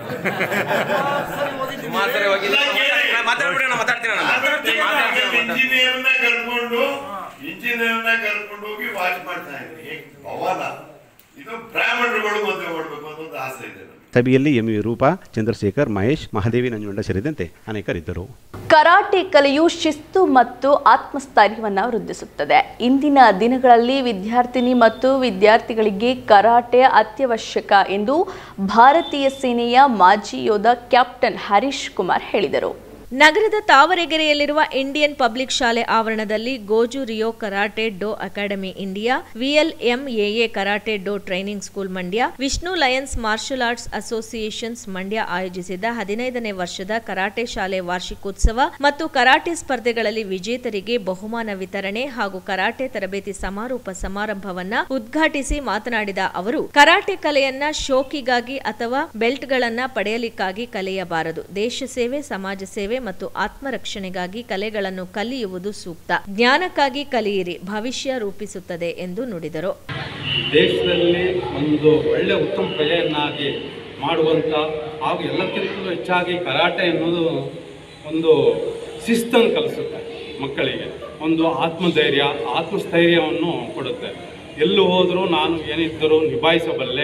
ಸುಮಾರು ಸರಿ ಹೋಗಿದ್ದೀನಿ ಮಾತಾಡ್ಬಿಡಿ ನಾನು ಮಾತಾಡ್ತೀನಿ ನಾನು ಇಂಜಿನಿಯರ್ನ ಕರ್ಕೊಂಡು ಇಂಜಿನಿಯರ್ನ ಕರ್ಕೊಂಡು ಹೋಗಿ ವಾಚ್ ಮಾಡ್ತಾ ಇದ್ರಿ ಭವನ ಇದು ಬ್ರಾಹ್ಮಣರುಗಳು ಮದುವೆ ಮಾಡ್ಬೇಕು ಅನ್ನೋ ಒಂದು ಆಸೆ ಇದೆ ನನಗೆ. ಸಭೆಯಲ್ಲಿ ಎಂವಿ ರೂಪಾ ಚಂದ್ರಶೇಖರ್ ಮಹೇಶ್ ಮಹಾದೇವಿ ನಂಜುಂಡ ಸೇರಿದಂತೆ ಅನೇಕರಿದ್ದರು ಕರಾಟೆ ಕಲೆಯು ಶಿಸ್ತು ಮತ್ತು ಆತ್ಮಸ್ಥೈರ್ಯವನ್ನು ವೃದ್ಧಿಸುತ್ತದೆ ಇಂದಿನ ದಿನಗಳಲ್ಲಿ ವಿದ್ಯಾರ್ಥಿನಿ ಮತ್ತು ವಿದ್ಯಾರ್ಥಿಗಳಿಗೆ ಕರಾಟೆ ಅತ್ಯವಶ್ಯಕ ಎಂದು ಭಾರತೀಯ ಸೇನೆಯ ಮಾಜಿ ಯೋಧ ಕ್ಯಾಪ್ಟನ್ ಹರೀಶ್ ಕುಮಾರ್ ಹೇಳಿದರು ನಗರದ ತಾವರೆಗೆರೆಯಲ್ಲಿರುವ ಇಂಡಿಯನ್ ಪಬ್ಲಿಕ್ ಶಾಲೆ ಆವರಣದಲ್ಲಿ Goju Ryu karate do academy India VLMAA karate do training school Mandya Vishnu lions martial arts associations Mandya ಆಯೋಜಿಸಿದ್ದ ಹದಿನೈದನೇ ವರ್ಷದ ಕರಾಟೆ ಶಾಲೆ ವಾರ್ಷಿಕೋತ್ಸವ ಮತ್ತು ಕರಾಟೆ ಸ್ಪರ್ಧೆಗಳಲ್ಲಿ ವಿಜೇತರಿಗೆ ಬಹುಮಾನ ವಿತರಣೆ ಹಾಗೂ ಕರಾಟೆ ತರಬೇತಿ ಸಮಾರೋಪ ಸಮಾರಂಭವನ್ನ ಉದ್ಘಾಟಿಸಿ ಮಾತನಾಡಿದ ಅವರು ಕರಾಟೆ ಕಲೆಯನ್ನ ಶೋಕಿಗಾಗಿ ಅಥವಾ ಬೆಲ್ಟ್ಗಳನ್ನ ಪಡೆಯಲಿಕ್ಕಾಗಿ ಕಲಿಯಬಾರದು ದೇಶ ಸೇವೆ ಸಮಾಜ ಸೇವೆ ಮತ್ತು ಆತ್ಮರಕ್ಷಣೆಗಾಗಿ ಕಲೆಗಳನ್ನು ಕಲಿಯುವುದು ಸೂಕ್ತ ಜ್ಞಾನಕ್ಕಾಗಿ ಕಲಿಯಿರಿ ಭವಿಷ್ಯ ರೂಪಿಸುತ್ತದೆ ಎಂದು ನುಡಿದರು ದೇಶದಲ್ಲಿ ಒಂದು ಒಳ್ಳೆ ಉತ್ತಮ ಪ್ರಜೆಯನ್ನಾಗಿ ಮಾಡುವಂಥ ಹಾಗೂ ಎಲ್ಲಕ್ಕಿಂತಲೂ ಹೆಚ್ಚಾಗಿ ಕರಾಟೆ ಎನ್ನುವುದು ಒಂದು ಶಿಸ್ತನ್ನು ಕಲಿಸುತ್ತೆ ಮಕ್ಕಳಿಗೆ ಒಂದು ಆತ್ಮಧೈರ್ಯ ಆತ್ಮಸ್ಥೈರ್ಯವನ್ನು ಕೊಡುತ್ತೆ ಎಲ್ಲೂ ಹೋದರೂ ನಾನು ಏನಿದ್ದರೂ ನಿಭಾಯಿಸಬಲ್ಲೆ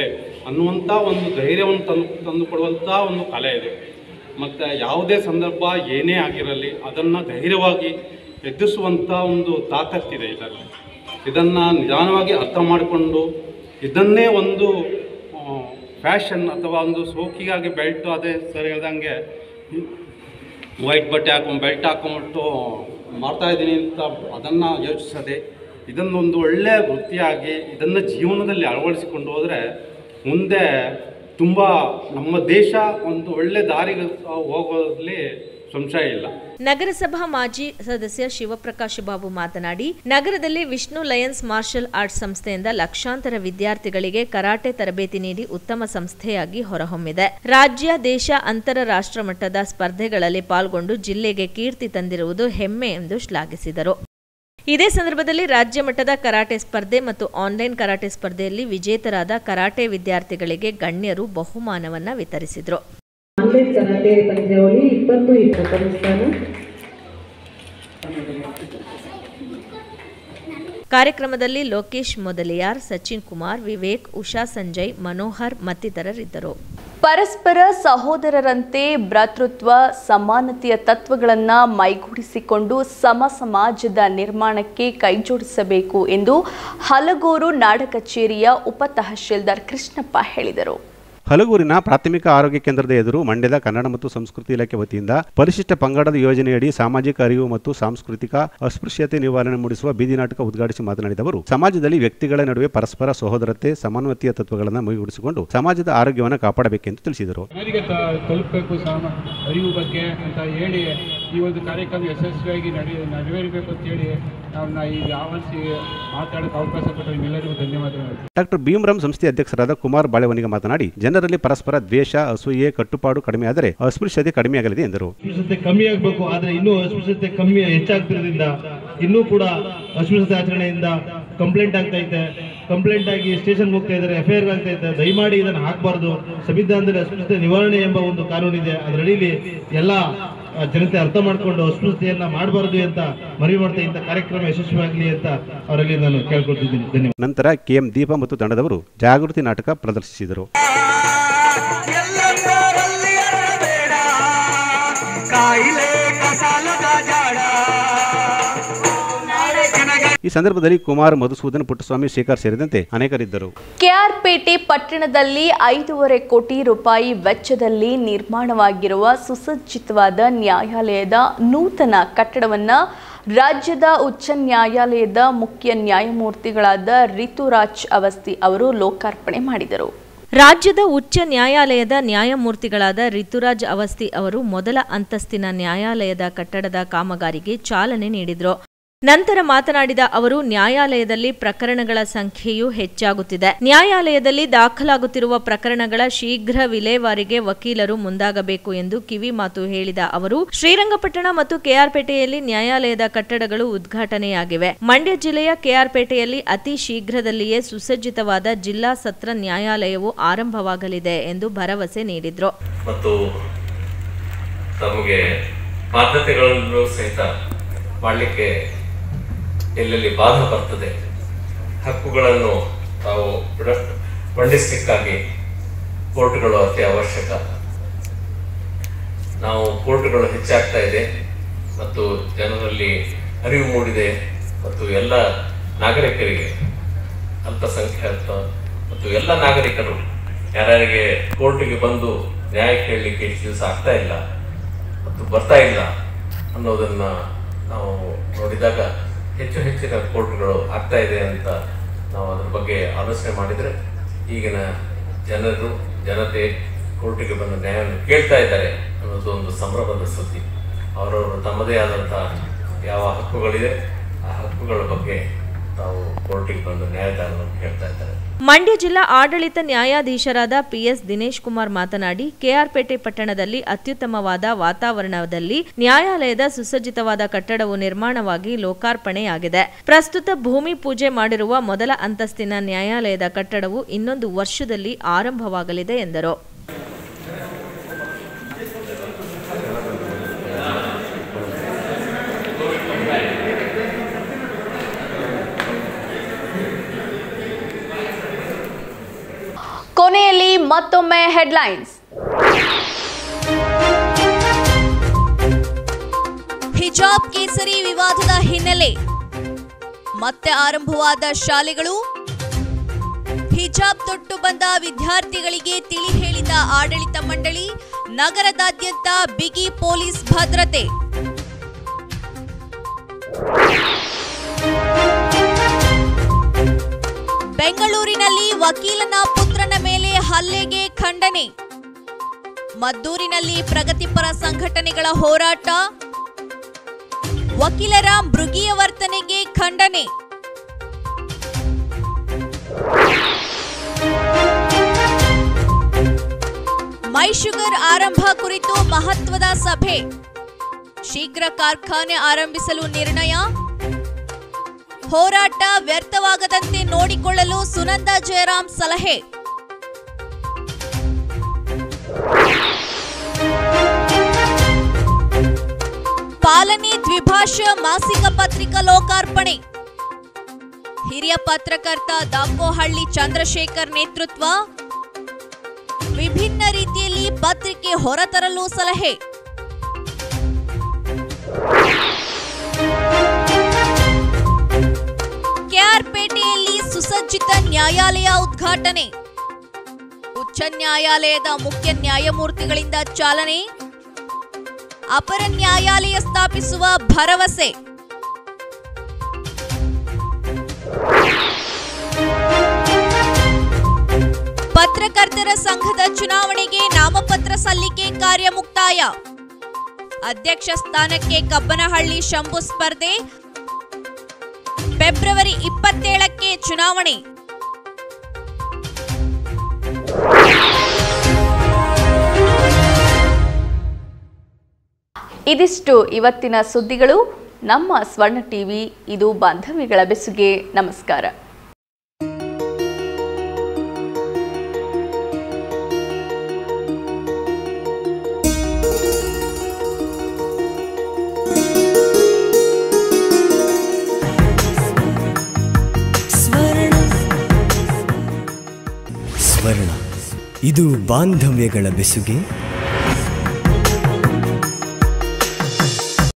ಅನ್ನುವಂಥ ಒಂದು ಧೈರ್ಯವನ್ನು ತಂದು ತಂದು ಕೊಡುವಂಥ ಒಂದು ಕಲೆ ಇದೆ ಮತ್ತು ಯಾವುದೇ ಸಂದರ್ಭ ಏನೇ ಆಗಿರಲಿ ಅದನ್ನು ಧೈರ್ಯವಾಗಿ ಎದುರಿಸುವಂಥ ಒಂದು ತಾಕತ್ತಿದೆ ಇದರಲ್ಲಿ ಇದನ್ನು ನಿಧಾನವಾಗಿ ಅರ್ಥ ಮಾಡಿಕೊಂಡು ಇದನ್ನೇ ಒಂದು ಫ್ಯಾಷನ್ ಅಥವಾ ಒಂದು ಸೋಕಿಗಾಗಿ ಬೆಲ್ಟು ಅದೇ ಸರ್ ಹೇಳ್ದಂಗೆ ವೈಟ್ ಬಟ್ಟೆ ಹಾಕೊಂಡು ಬೆಲ್ಟ್ ಹಾಕೊಂಡ್ಬಿಟ್ಟು ಮಾಡ್ತಾಯಿದ್ದೀನಿ ಅಂತ ಅದನ್ನು ಯೋಚಿಸದೆ ಇದನ್ನೊಂದು ಒಳ್ಳೆಯ ವೃತ್ತಿಯಾಗಿ ಇದನ್ನು ಜೀವನದಲ್ಲಿ ಅಳವಡಿಸಿಕೊಂಡು ಹೋದರೆ ಮುಂದೆ ತುಂಬ ನಮ್ಮ ದೇಶ ಒಂದು ಒಳ್ಳೆ ದಾರಿಗೆ ಹೋಗೋದ್ರಲ್ಲಿ ಸಂಶಯ ಇಲ್ಲ ನಗರಸಭಾ ಮಾಜಿ ಸದಸ್ಯ ಶಿವಪ್ರಕಾಶ್ ಬಾಬು ಮಾತನಾಡಿ ನಗರದಲ್ಲಿ ವಿಷ್ಣು ಲಯನ್ಸ್ ಮಾರ್ಷಲ್ ಆರ್ಟ್ಸ್ ಸಂಸ್ಥೆಯಿಂದ ಲಕ್ಷಾಂತರ ವಿದ್ಯಾರ್ಥಿಗಳಿಗೆ ಕರಾಟೆ ತರಬೇತಿ ನೀಡಿ ಉತ್ತಮ ಸಂಸ್ಥೆಯಾಗಿ ಹೊರಹೊಮ್ಮಿದೆ ರಾಜ್ಯ ದೇಶ ಅಂತಾರಾಷ್ಟ್ರ ಮಟ್ಟದ ಸ್ಪರ್ಧೆಗಳಲ್ಲಿ ಪಾಲ್ಗೊಂಡು ಜಿಲ್ಲೆಗೆ ಕೀರ್ತಿ ತಂದಿರುವುದು ಹೆಮ್ಮೆ ಎಂದು ಶ್ಲಾಘಿಸಿದರು ಇದೇ ಸಂದರ್ಭದಲ್ಲಿ ರಾಜ್ಯ ಮಟ್ಟದ ಕರಾಟೆ ಸ್ಪರ್ಧೆ ಮತ್ತು ಆನ್ಲೈನ್ ಕರಾಟೆ ಸ್ಪರ್ಧೆಯಲ್ಲಿ ವಿಜೇತರಾದ ಕರಾಟೆ ವಿದ್ಯಾರ್ಥಿಗಳಿಗೆ ಗಣ್ಯರು ಬಹುಮಾನವನ್ನ ವಿತರಿಸಿದರು ಆನ್ಲೈನ್ ಕರಾಟೆ ಪಂದ್ಯಾವಳಿ ಇಪ್ಪತ್ತು ಇಪ್ಪತ್ತರ ಸ್ಥಾನ ಕಾರ್ಯಕ್ರಮದಲ್ಲಿ ಲೋಕೇಶ್ ಮೊದಲಿಯಾರ್ ಸಚಿನ್ ಕುಮಾರ್ ವಿವೇಕ್ ಉಷಾ ಸಂಜಯ್ ಮನೋಹರ್ ಮತ್ತಿತರರಿದ್ದರು ಪರಸ್ಪರ ಸಹೋದರರಂತೆ ಭ್ರಾತೃತ್ವ ಸಮಾನತೆಯ ತತ್ವಗಳನ್ನು ಮೈಗೂಡಿಸಿಕೊಂಡು ಸಮ ಸಮಾಜದ ನಿರ್ಮಾಣಕ್ಕೆ ಕೈಜೋಡಿಸಬೇಕು ಎಂದು ಹಲಗೂರು ನಾಡ ಕಚೇರಿಯ ಉಪ ತಹಶೀಲ್ದಾರ್ ಕೃಷ್ಣಪ್ಪ ಹೇಳಿದರು ಹಲಗೂರಿನ ಪ್ರಾಥಮಿಕ ಆರೋಗ್ಯ ಕೇಂದ್ರದ ಎದುರು ಮಂಡ್ಯದ ಕನ್ನಡ ಮತ್ತು ಸಂಸ್ಕೃತಿ ಇಲಾಖೆ ವತಿಯಿಂದ ಪರಿಶಿಷ್ಟ ಪಂಗಡದ ಯೋಜನೆಯಡಿ ಸಾಮಾಜಿಕ ಅರಿವು ಮತ್ತು ಸಾಂಸ್ಕೃತಿಕ ಅಸ್ಪೃಶ್ಯತೆ ನಿವಾರಣೆ ಮೂಡಿಸುವ ಬೀದಿ ನಾಟಕ ಉದ್ಘಾಟಿಸಿ ಮಾತನಾಡಿದ ಅವರು ಸಮಾಜದಲ್ಲಿ ವ್ಯಕ್ತಿಗಳ ನಡುವೆ ಪರಸ್ಪರ ಸಹೋದರತೆ ಸಮಾನತೆಯ ತತ್ವಗಳನ್ನು ಮೈಗೂಡಿಸಿಕೊಂಡು ಸಮಾಜದ ಆರೋಗ್ಯವನ್ನು ಕಾಪಾಡಬೇಕೆಂದು ತಿಳಿಸಿದರು ಜನರಿಗೆ ತ- ತಲುಪಬೇಕು ಸಾಮ ಅರಿವು ಬಗ್ಗೆ ಅಂತ ಹೇಳಿ ಈ ಒಂದು ಕಾರ್ಯಕ್ರಮ ಯಶಸ್ವಿಯಾಗಿ ನಡೆ ನೆರವೇರಬೇಕು ಅಂತ ಹೇಳಿ ನಾವು ಈಗ ಆವರಿಸಿ ಮಾತಾಡೋಕೆ ಅವಕಾಶ ಕೊಟ್ಟರೆ ನಿಮ್ಮೆಲ್ಲರಿಗೂ ಧನ್ಯವಾದಗಳು ಡಾಕ್ಟರ್ ಭೀಮರಾಮ್ ಸಂಸ್ಥೆ ಅಧ್ಯಕ್ಷರಾದ ಕುಮಾರ್ ಬಾಳೆವನಿಗೆ ಮಾತನಾಡಿ ಜನರಲ್ಲಿ ಪರಸ್ಪರ ದ್ವೇಷ ಅಸೂಯೆ ಕಟ್ಟುಪಾಡು ಕಡಿಮೆಯಾದರೆ ಅಸ್ಪೃಶ್ಯತೆ ಕಡಿಮೆಯಾಗಲಿದೆ ಎಂದರು ಅಸ್ಪೃಶ್ಯತೆ ಕಮ್ಮಿ ಆಗಬೇಕು ಆದರೆ ಇನ್ನೂ ಅಸ್ಪೃಶ್ಯತೆ ಕಮ್ಮಿ ಹೆಚ್ಚಾಗ್ತಿರೋದ್ರಿಂದ ಇನ್ನೂ ಕೂಡ ಅಸ್ಪೃಶ್ಯತೆ ಆಚರಣೆಯಿಂದ ಕಂಪ್ಲೇಂಟ್ ಆಗ್ತಾ ಐತೆ ಕಂಪ್ಲೇಂಟ್ ಆಗಿ ಸ್ಟೇಷನ್ಗೆ ಹೋಗ್ತಾ ಇದ್ದಾರೆ ಎಫ್ ಐ ಆರ್ ಆಗ್ತಾ ಇದೆ ದಯಮಾಡಿ ಇದನ್ನು ಹಾಕಬಾರ್ದು ಸಂವಿಧಾನದಲ್ಲಿ ಅಸ್ಪೃಶ್ಯತೆ ನಿವಾರಣೆ ಎಂಬ ಒಂದು ಕಾನೂನಿದೆ ಅದರಡಿಯಲ್ಲಿ ಎಲ್ಲ ಆ, ಜನತೆ ಅರ್ಥ ಮಾಡಿಕೊಂಡು ಅಸ್ಪೃಶ್ಯತೆಯನ್ನ ಮಾಡಬಾರ್ದು ಅಂತ ಮನವಿ ಮಾಡ್ತಾ ಇಂಥ ಕಾರ್ಯಕ್ರಮ ಯಶಸ್ವಿಯಾಗಲಿ ಅಂತ ಅವರಲ್ಲಿ ನಾನು ಕೇಳ್ಕೊಳ್ತಿದ್ದೀನಿ ಧನ್ಯವಾದ ನಂತರ ಕೆಎಂ ದೀಪ ಮತ್ತು ತಂಡದವರು ಜಾಗೃತಿ ನಾಟಕ ಪ್ರದರ್ಶಿಸಿದರು ಕಾಯಿಲೆ ಕಸಾಲದ ಜಾಡ ಈ ಸಂದರ್ಭದಲ್ಲಿ ಕುಮಾರ್ ಮಧುಸೂದನ್ ಪುಟ್ಟಸ್ವಾಮಿ ಶೇಖರ್ ಸೇರಿದಂತೆ ಅನೇಕರಿದ್ದರು ಕೆಆರ್ಪೇಟೆ ಪಟ್ಟಣದಲ್ಲಿ ಐದೂವರೆ ಕೋಟಿ ರೂಪಾಯಿ ವೆಚ್ಚದಲ್ಲಿ ನಿರ್ಮಾಣವಾಗಿರುವ ಸುಸಜ್ಜಿತವಾದ ನ್ಯಾಯಾಲಯದ ನೂತನ ಕಟ್ಟಡವನ್ನು ರಾಜ್ಯದ ಉಚ್ಚ ನ್ಯಾಯಾಲಯದ ಮುಖ್ಯ ನ್ಯಾಯಮೂರ್ತಿಗಳಾದ ರಿತುರಾಜ್ ಅವಸ್ತಿ ಅವರು ಲೋಕಾರ್ಪಣೆ ಮಾಡಿದರು ರಾಜ್ಯದ ಉಚ್ಚ ನ್ಯಾಯಾಲಯದ ನ್ಯಾಯಮೂರ್ತಿಗಳಾದ ರಿತುರಾಜ್ ಅವಸ್ತಿ ಅವರು ಮೊದಲ ಅಂತಸ್ತಿನ ನ್ಯಾಯಾಲಯದ ಕಟ್ಟಡದ ಕಾಮಗಾರಿಗೆ ಚಾಲನೆ ನೀಡಿದರು ನಂತರ ಮಾತನಾಡಿದ ಅವರು ನ್ಯಾಯಾಲಯದಲ್ಲಿ ಪ್ರಕರಣಗಳ ಸಂಖ್ಯೆಯೂ ಹೆಚ್ಚಾಗುತ್ತಿದೆ ನ್ಯಾಯಾಲಯದಲ್ಲಿ ದಾಖಲಾಗುತ್ತಿರುವ ಪ್ರಕರಣಗಳ ಶೀಘ್ರ ವಿಲೇವಾರಿಗೆ ವಕೀಲರು ಮುಂದಾಗಬೇಕು ಎಂದು ಕಿವಿ ಮಾತು ಹೇಳಿದ ಅವರು ಶ್ರೀರಂಗಪಟ್ಟಣ ಮತ್ತು ಕೆಆರ್ಪೇಟೆಯಲ್ಲಿ ನ್ಯಾಯಾಲಯದ ಕಟ್ಟಡಗಳು ಉದ್ಘಾಟನೆಯಾಗಿವೆ ಮಂಡ್ಯ ಜಿಲ್ಲೆಯ ಕೆಆರ್ಪೇಟೆಯಲ್ಲಿ ಅತಿ ಶೀಘ್ರದಲ್ಲಿಯೇ ಸುಸಜ್ಜಿತವಾದ ಜಿಲ್ಲಾ ಸತ್ರ ನ್ಯಾಯಾಲಯವು ಆರಂಭವಾಗಲಿದೆ ಎಂದು ಭರವಸೆ ನೀಡಿದ್ರು ಮತ್ತು ತಮಗೆ ಬಾಧ್ಯತೆಗಳನ್ನು ಸಹಿತ ಮಾಡಲಿಕ್ಕೆ ಎಲ್ಲೆಲ್ಲಿ ಬಾಧ ಬರ್ತದೆ ಹಕ್ಕುಗಳನ್ನು ತಾವು ಬಿಡ- ಮಂಡಿಸಲಿಕ್ಕಾಗಿ ಕೋರ್ಟ್ಗಳು ಅತಿ ಅವಶ್ಯಕ ನಾವು ಕೋರ್ಟ್ಗಳು ಹೆಚ್ಚಾಗ್ತಾ ಇದೆ ಮತ್ತು ಜನರಲ್ಲಿ ಅರಿವು ಮೂಡಿದೆ ಮತ್ತು ಎಲ್ಲ ನಾಗರಿಕರಿಗೆ ಅಲ್ಪಸಂಖ್ಯಾತ ಮತ್ತು ಎಲ್ಲ ನಾಗರಿಕರು ಯಾರ್ಯಾರಿಗೆ ಕೋರ್ಟಿಗೆ ಬಂದು ನ್ಯಾಯ ಕೇಳಲಿಕ್ಕೆ ಇಷ್ಟು ದಿವಸ ಆಗ್ತಾ ಇಲ್ಲ ಮತ್ತು ಬರ್ತಾ ಇಲ್ಲ ಅನ್ನೋದನ್ನ ನಾವು ನೋಡಿದಾಗ ಹೆಚ್ಚು ಹೆಚ್ಚಿನ ಕೋರ್ಟ್ಗಳು ಆಗ್ತಾ ಇದೆ ಅಂತ ನಾವು ಅದ್ರ ಬಗ್ಗೆ ಆಲೋಚನೆ ಮಾಡಿದರೆ ಈಗಿನ ಜನರು ಜನತೆ ಕೋರ್ಟಿಗೆ ಬಂದು ನ್ಯಾಯವನ್ನು ಕೇಳ್ತಾ ಇದ್ದಾರೆ ಅನ್ನೋದು ಒಂದು ಸಂಭ್ರಮದ ಸುದ್ದಿ ಅವರವರು ತಮ್ಮದೇ ಆದಂಥ ಯಾವ ಹಕ್ಕುಗಳಿದೆ ಆ ಹಕ್ಕುಗಳ ಬಗ್ಗೆ ತಾವು ಕೋರ್ಟಿಗೆ ಬಂದು ನ್ಯಾಯದಾನವನ್ನು ಕೇಳ್ತಾ ಇದ್ದಾರೆ ಮಂಡ್ಯ ಜಿಲ್ಲಾ ಆಡಳಿತ ನ್ಯಾಯಾಧೀಶರಾದ ಪಿಎಸ್ ದಿನೇಶ್ ಕುಮಾರ್ ಮಾತನಾಡಿ ಕೆಆರ್ಪೇಟೆ ಪಟ್ಟಣದಲ್ಲಿ ಅತ್ಯುತ್ತಮವಾದ ವಾತಾವರಣದಲ್ಲಿ ನ್ಯಾಯಾಲಯದ ಸುಸಜ್ಜಿತವಾದ ಕಟ್ಟಡವು ನಿರ್ಮಾಣವಾಗಿ ಲೋಕಾರ್ಪಣೆಯಾಗಿದೆ ಪ್ರಸ್ತುತ ಭೂಮಿ ಪೂಜೆ ಮಾಡಿರುವ ಮೊದಲ ಅಂತಸ್ತಿನ ನ್ಯಾಯಾಲಯದ ಕಟ್ಟಡವು ಇನ್ನೊಂದು ವರ್ಷದಲ್ಲಿ ಆರಂಭವಾಗಲಿದೆ ಎಂದರು ಕೊನೆಯಲ್ಲಿ ಮತ್ತೊಮ್ಮೆ ಹೆಡ್ಲೈನ್ಸ್ ಹಿಜಾಬ್ ಕೇಸರಿ ವಿವಾದದ ಹಿನ್ನೆಲೆ ಮತ್ತೆ ಆರಂಭವಾದ ಶಾಲೆಗಳು ಹಿಜಾಬ್ ತೊಟ್ಟು ಬಂದ ವಿದ್ಯಾರ್ಥಿಗಳಿಗೆ ತಿಳಿ ಹೇಳಿದ ಆಡಳಿತ ಮಂಡಳಿ ನಗರದಾದ್ಯಂತ ಬಿಗಿ ಪೊಲೀಸ್ ಭದ್ರತೆ ಬೆಂಗಳೂರಿನಲ್ಲಿ ವಕೀಲನ ಪುತ್ರನ ಮೇಲೆ ಹಲ್ಲೆಗೆ ಖಂಡನೆ ಮದ್ದೂರಿನಲ್ಲಿ ಪ್ರಗತಿಪರ ಸಂಘಟನೆಗಳ ಹೋರಾಟ ವಕೀಲರ ಮೃಗೀಯ ವರ್ತನೆಗೆ ಖಂಡನೆ ಮೈ ಶುಗರ್ ಆರಂಭ ಕುರಿತು ಮಹತ್ವದ ಸಭೆ ಶೀಘ್ರ ಕಾರ್ಖಾನೆ ಆರಂಭಿಸಲು ನಿರ್ಣಯ ಹೋರಾಟ ವ್ಯರ್ಥವಾಗದಂತೆ ನೋಡಿಕೊಳ್ಳಲು ಸುನಂದ ಜಯರಾಮ್ ಸಲಹೆ ಪಾಲನೆ ದ್ವಿಭಾಷಾ ಮಾಸಿಕ ಪತ್ರಿಕಾ ಲೋಕಾರ್ಪಣೆ ಹಿರಿಯ ಪತ್ರಕರ್ತ ದಾಕೋಹಳ್ಳಿ ಚಂದ್ರಶೇಖರ್ ನೇತೃತ್ವ ವಿಭಿನ್ನ ರೀತಿಯಲ್ಲಿ ಪತ್ರಿಕೆ ಹೊರತರಲು ಸಲಹೆ ಕೆಆರ್ಪೇಟೆಯಲ್ಲಿ ಸುಸಜ್ಜಿತ ನ್ಯಾಯಾಲಯ ಉದ್ಘಾಟನೆ ಉಚ್ಚ ನ್ಯಾಯಾಲಯದ ಮುಖ್ಯ ನ್ಯಾಯಮೂರ್ತಿಗಳಿಂದ ಚಾಲನೆ ಅಪರ ನ್ಯಾಯಾಲಯ ಸ್ಥಾಪಿಸುವ ಭರವಸೆ ಪತ್ರಕರ್ತರ ಸಂಘದ ಚುನಾವಣೆಗೆ ನಾಮಪತ್ರ ಸಲ್ಲಿಕೆ ಕಾರ್ಯ ಮುಕ್ತಾಯ ಅಧ್ಯಕ್ಷ ಸ್ಥಾನಕ್ಕೆ ಕಬ್ಬನಹಳ್ಳಿ ಶಂಭು ಸ್ಪರ್ಧೆ ಫೆಬ್ರವರಿ ಇಪ್ಪತ್ತೇಳಕ್ಕೆ ಚುನಾವಣೆ ಇದಿಷ್ಟು ಇವತ್ತಿನ ಸುದ್ದಿಗಳು ನಮ್ಮ ಸ್ವರ್ಣ ಟಿವಿ ಇದು ಬಾಂಧವ್ಯಗಳ ಬೆಸುಗೆ ನಮಸ್ಕಾರ ಸ್ವರ್ಣ ಇದು ಬಾಂಧವ್ಯಗಳ ಬೆಸುಗೆ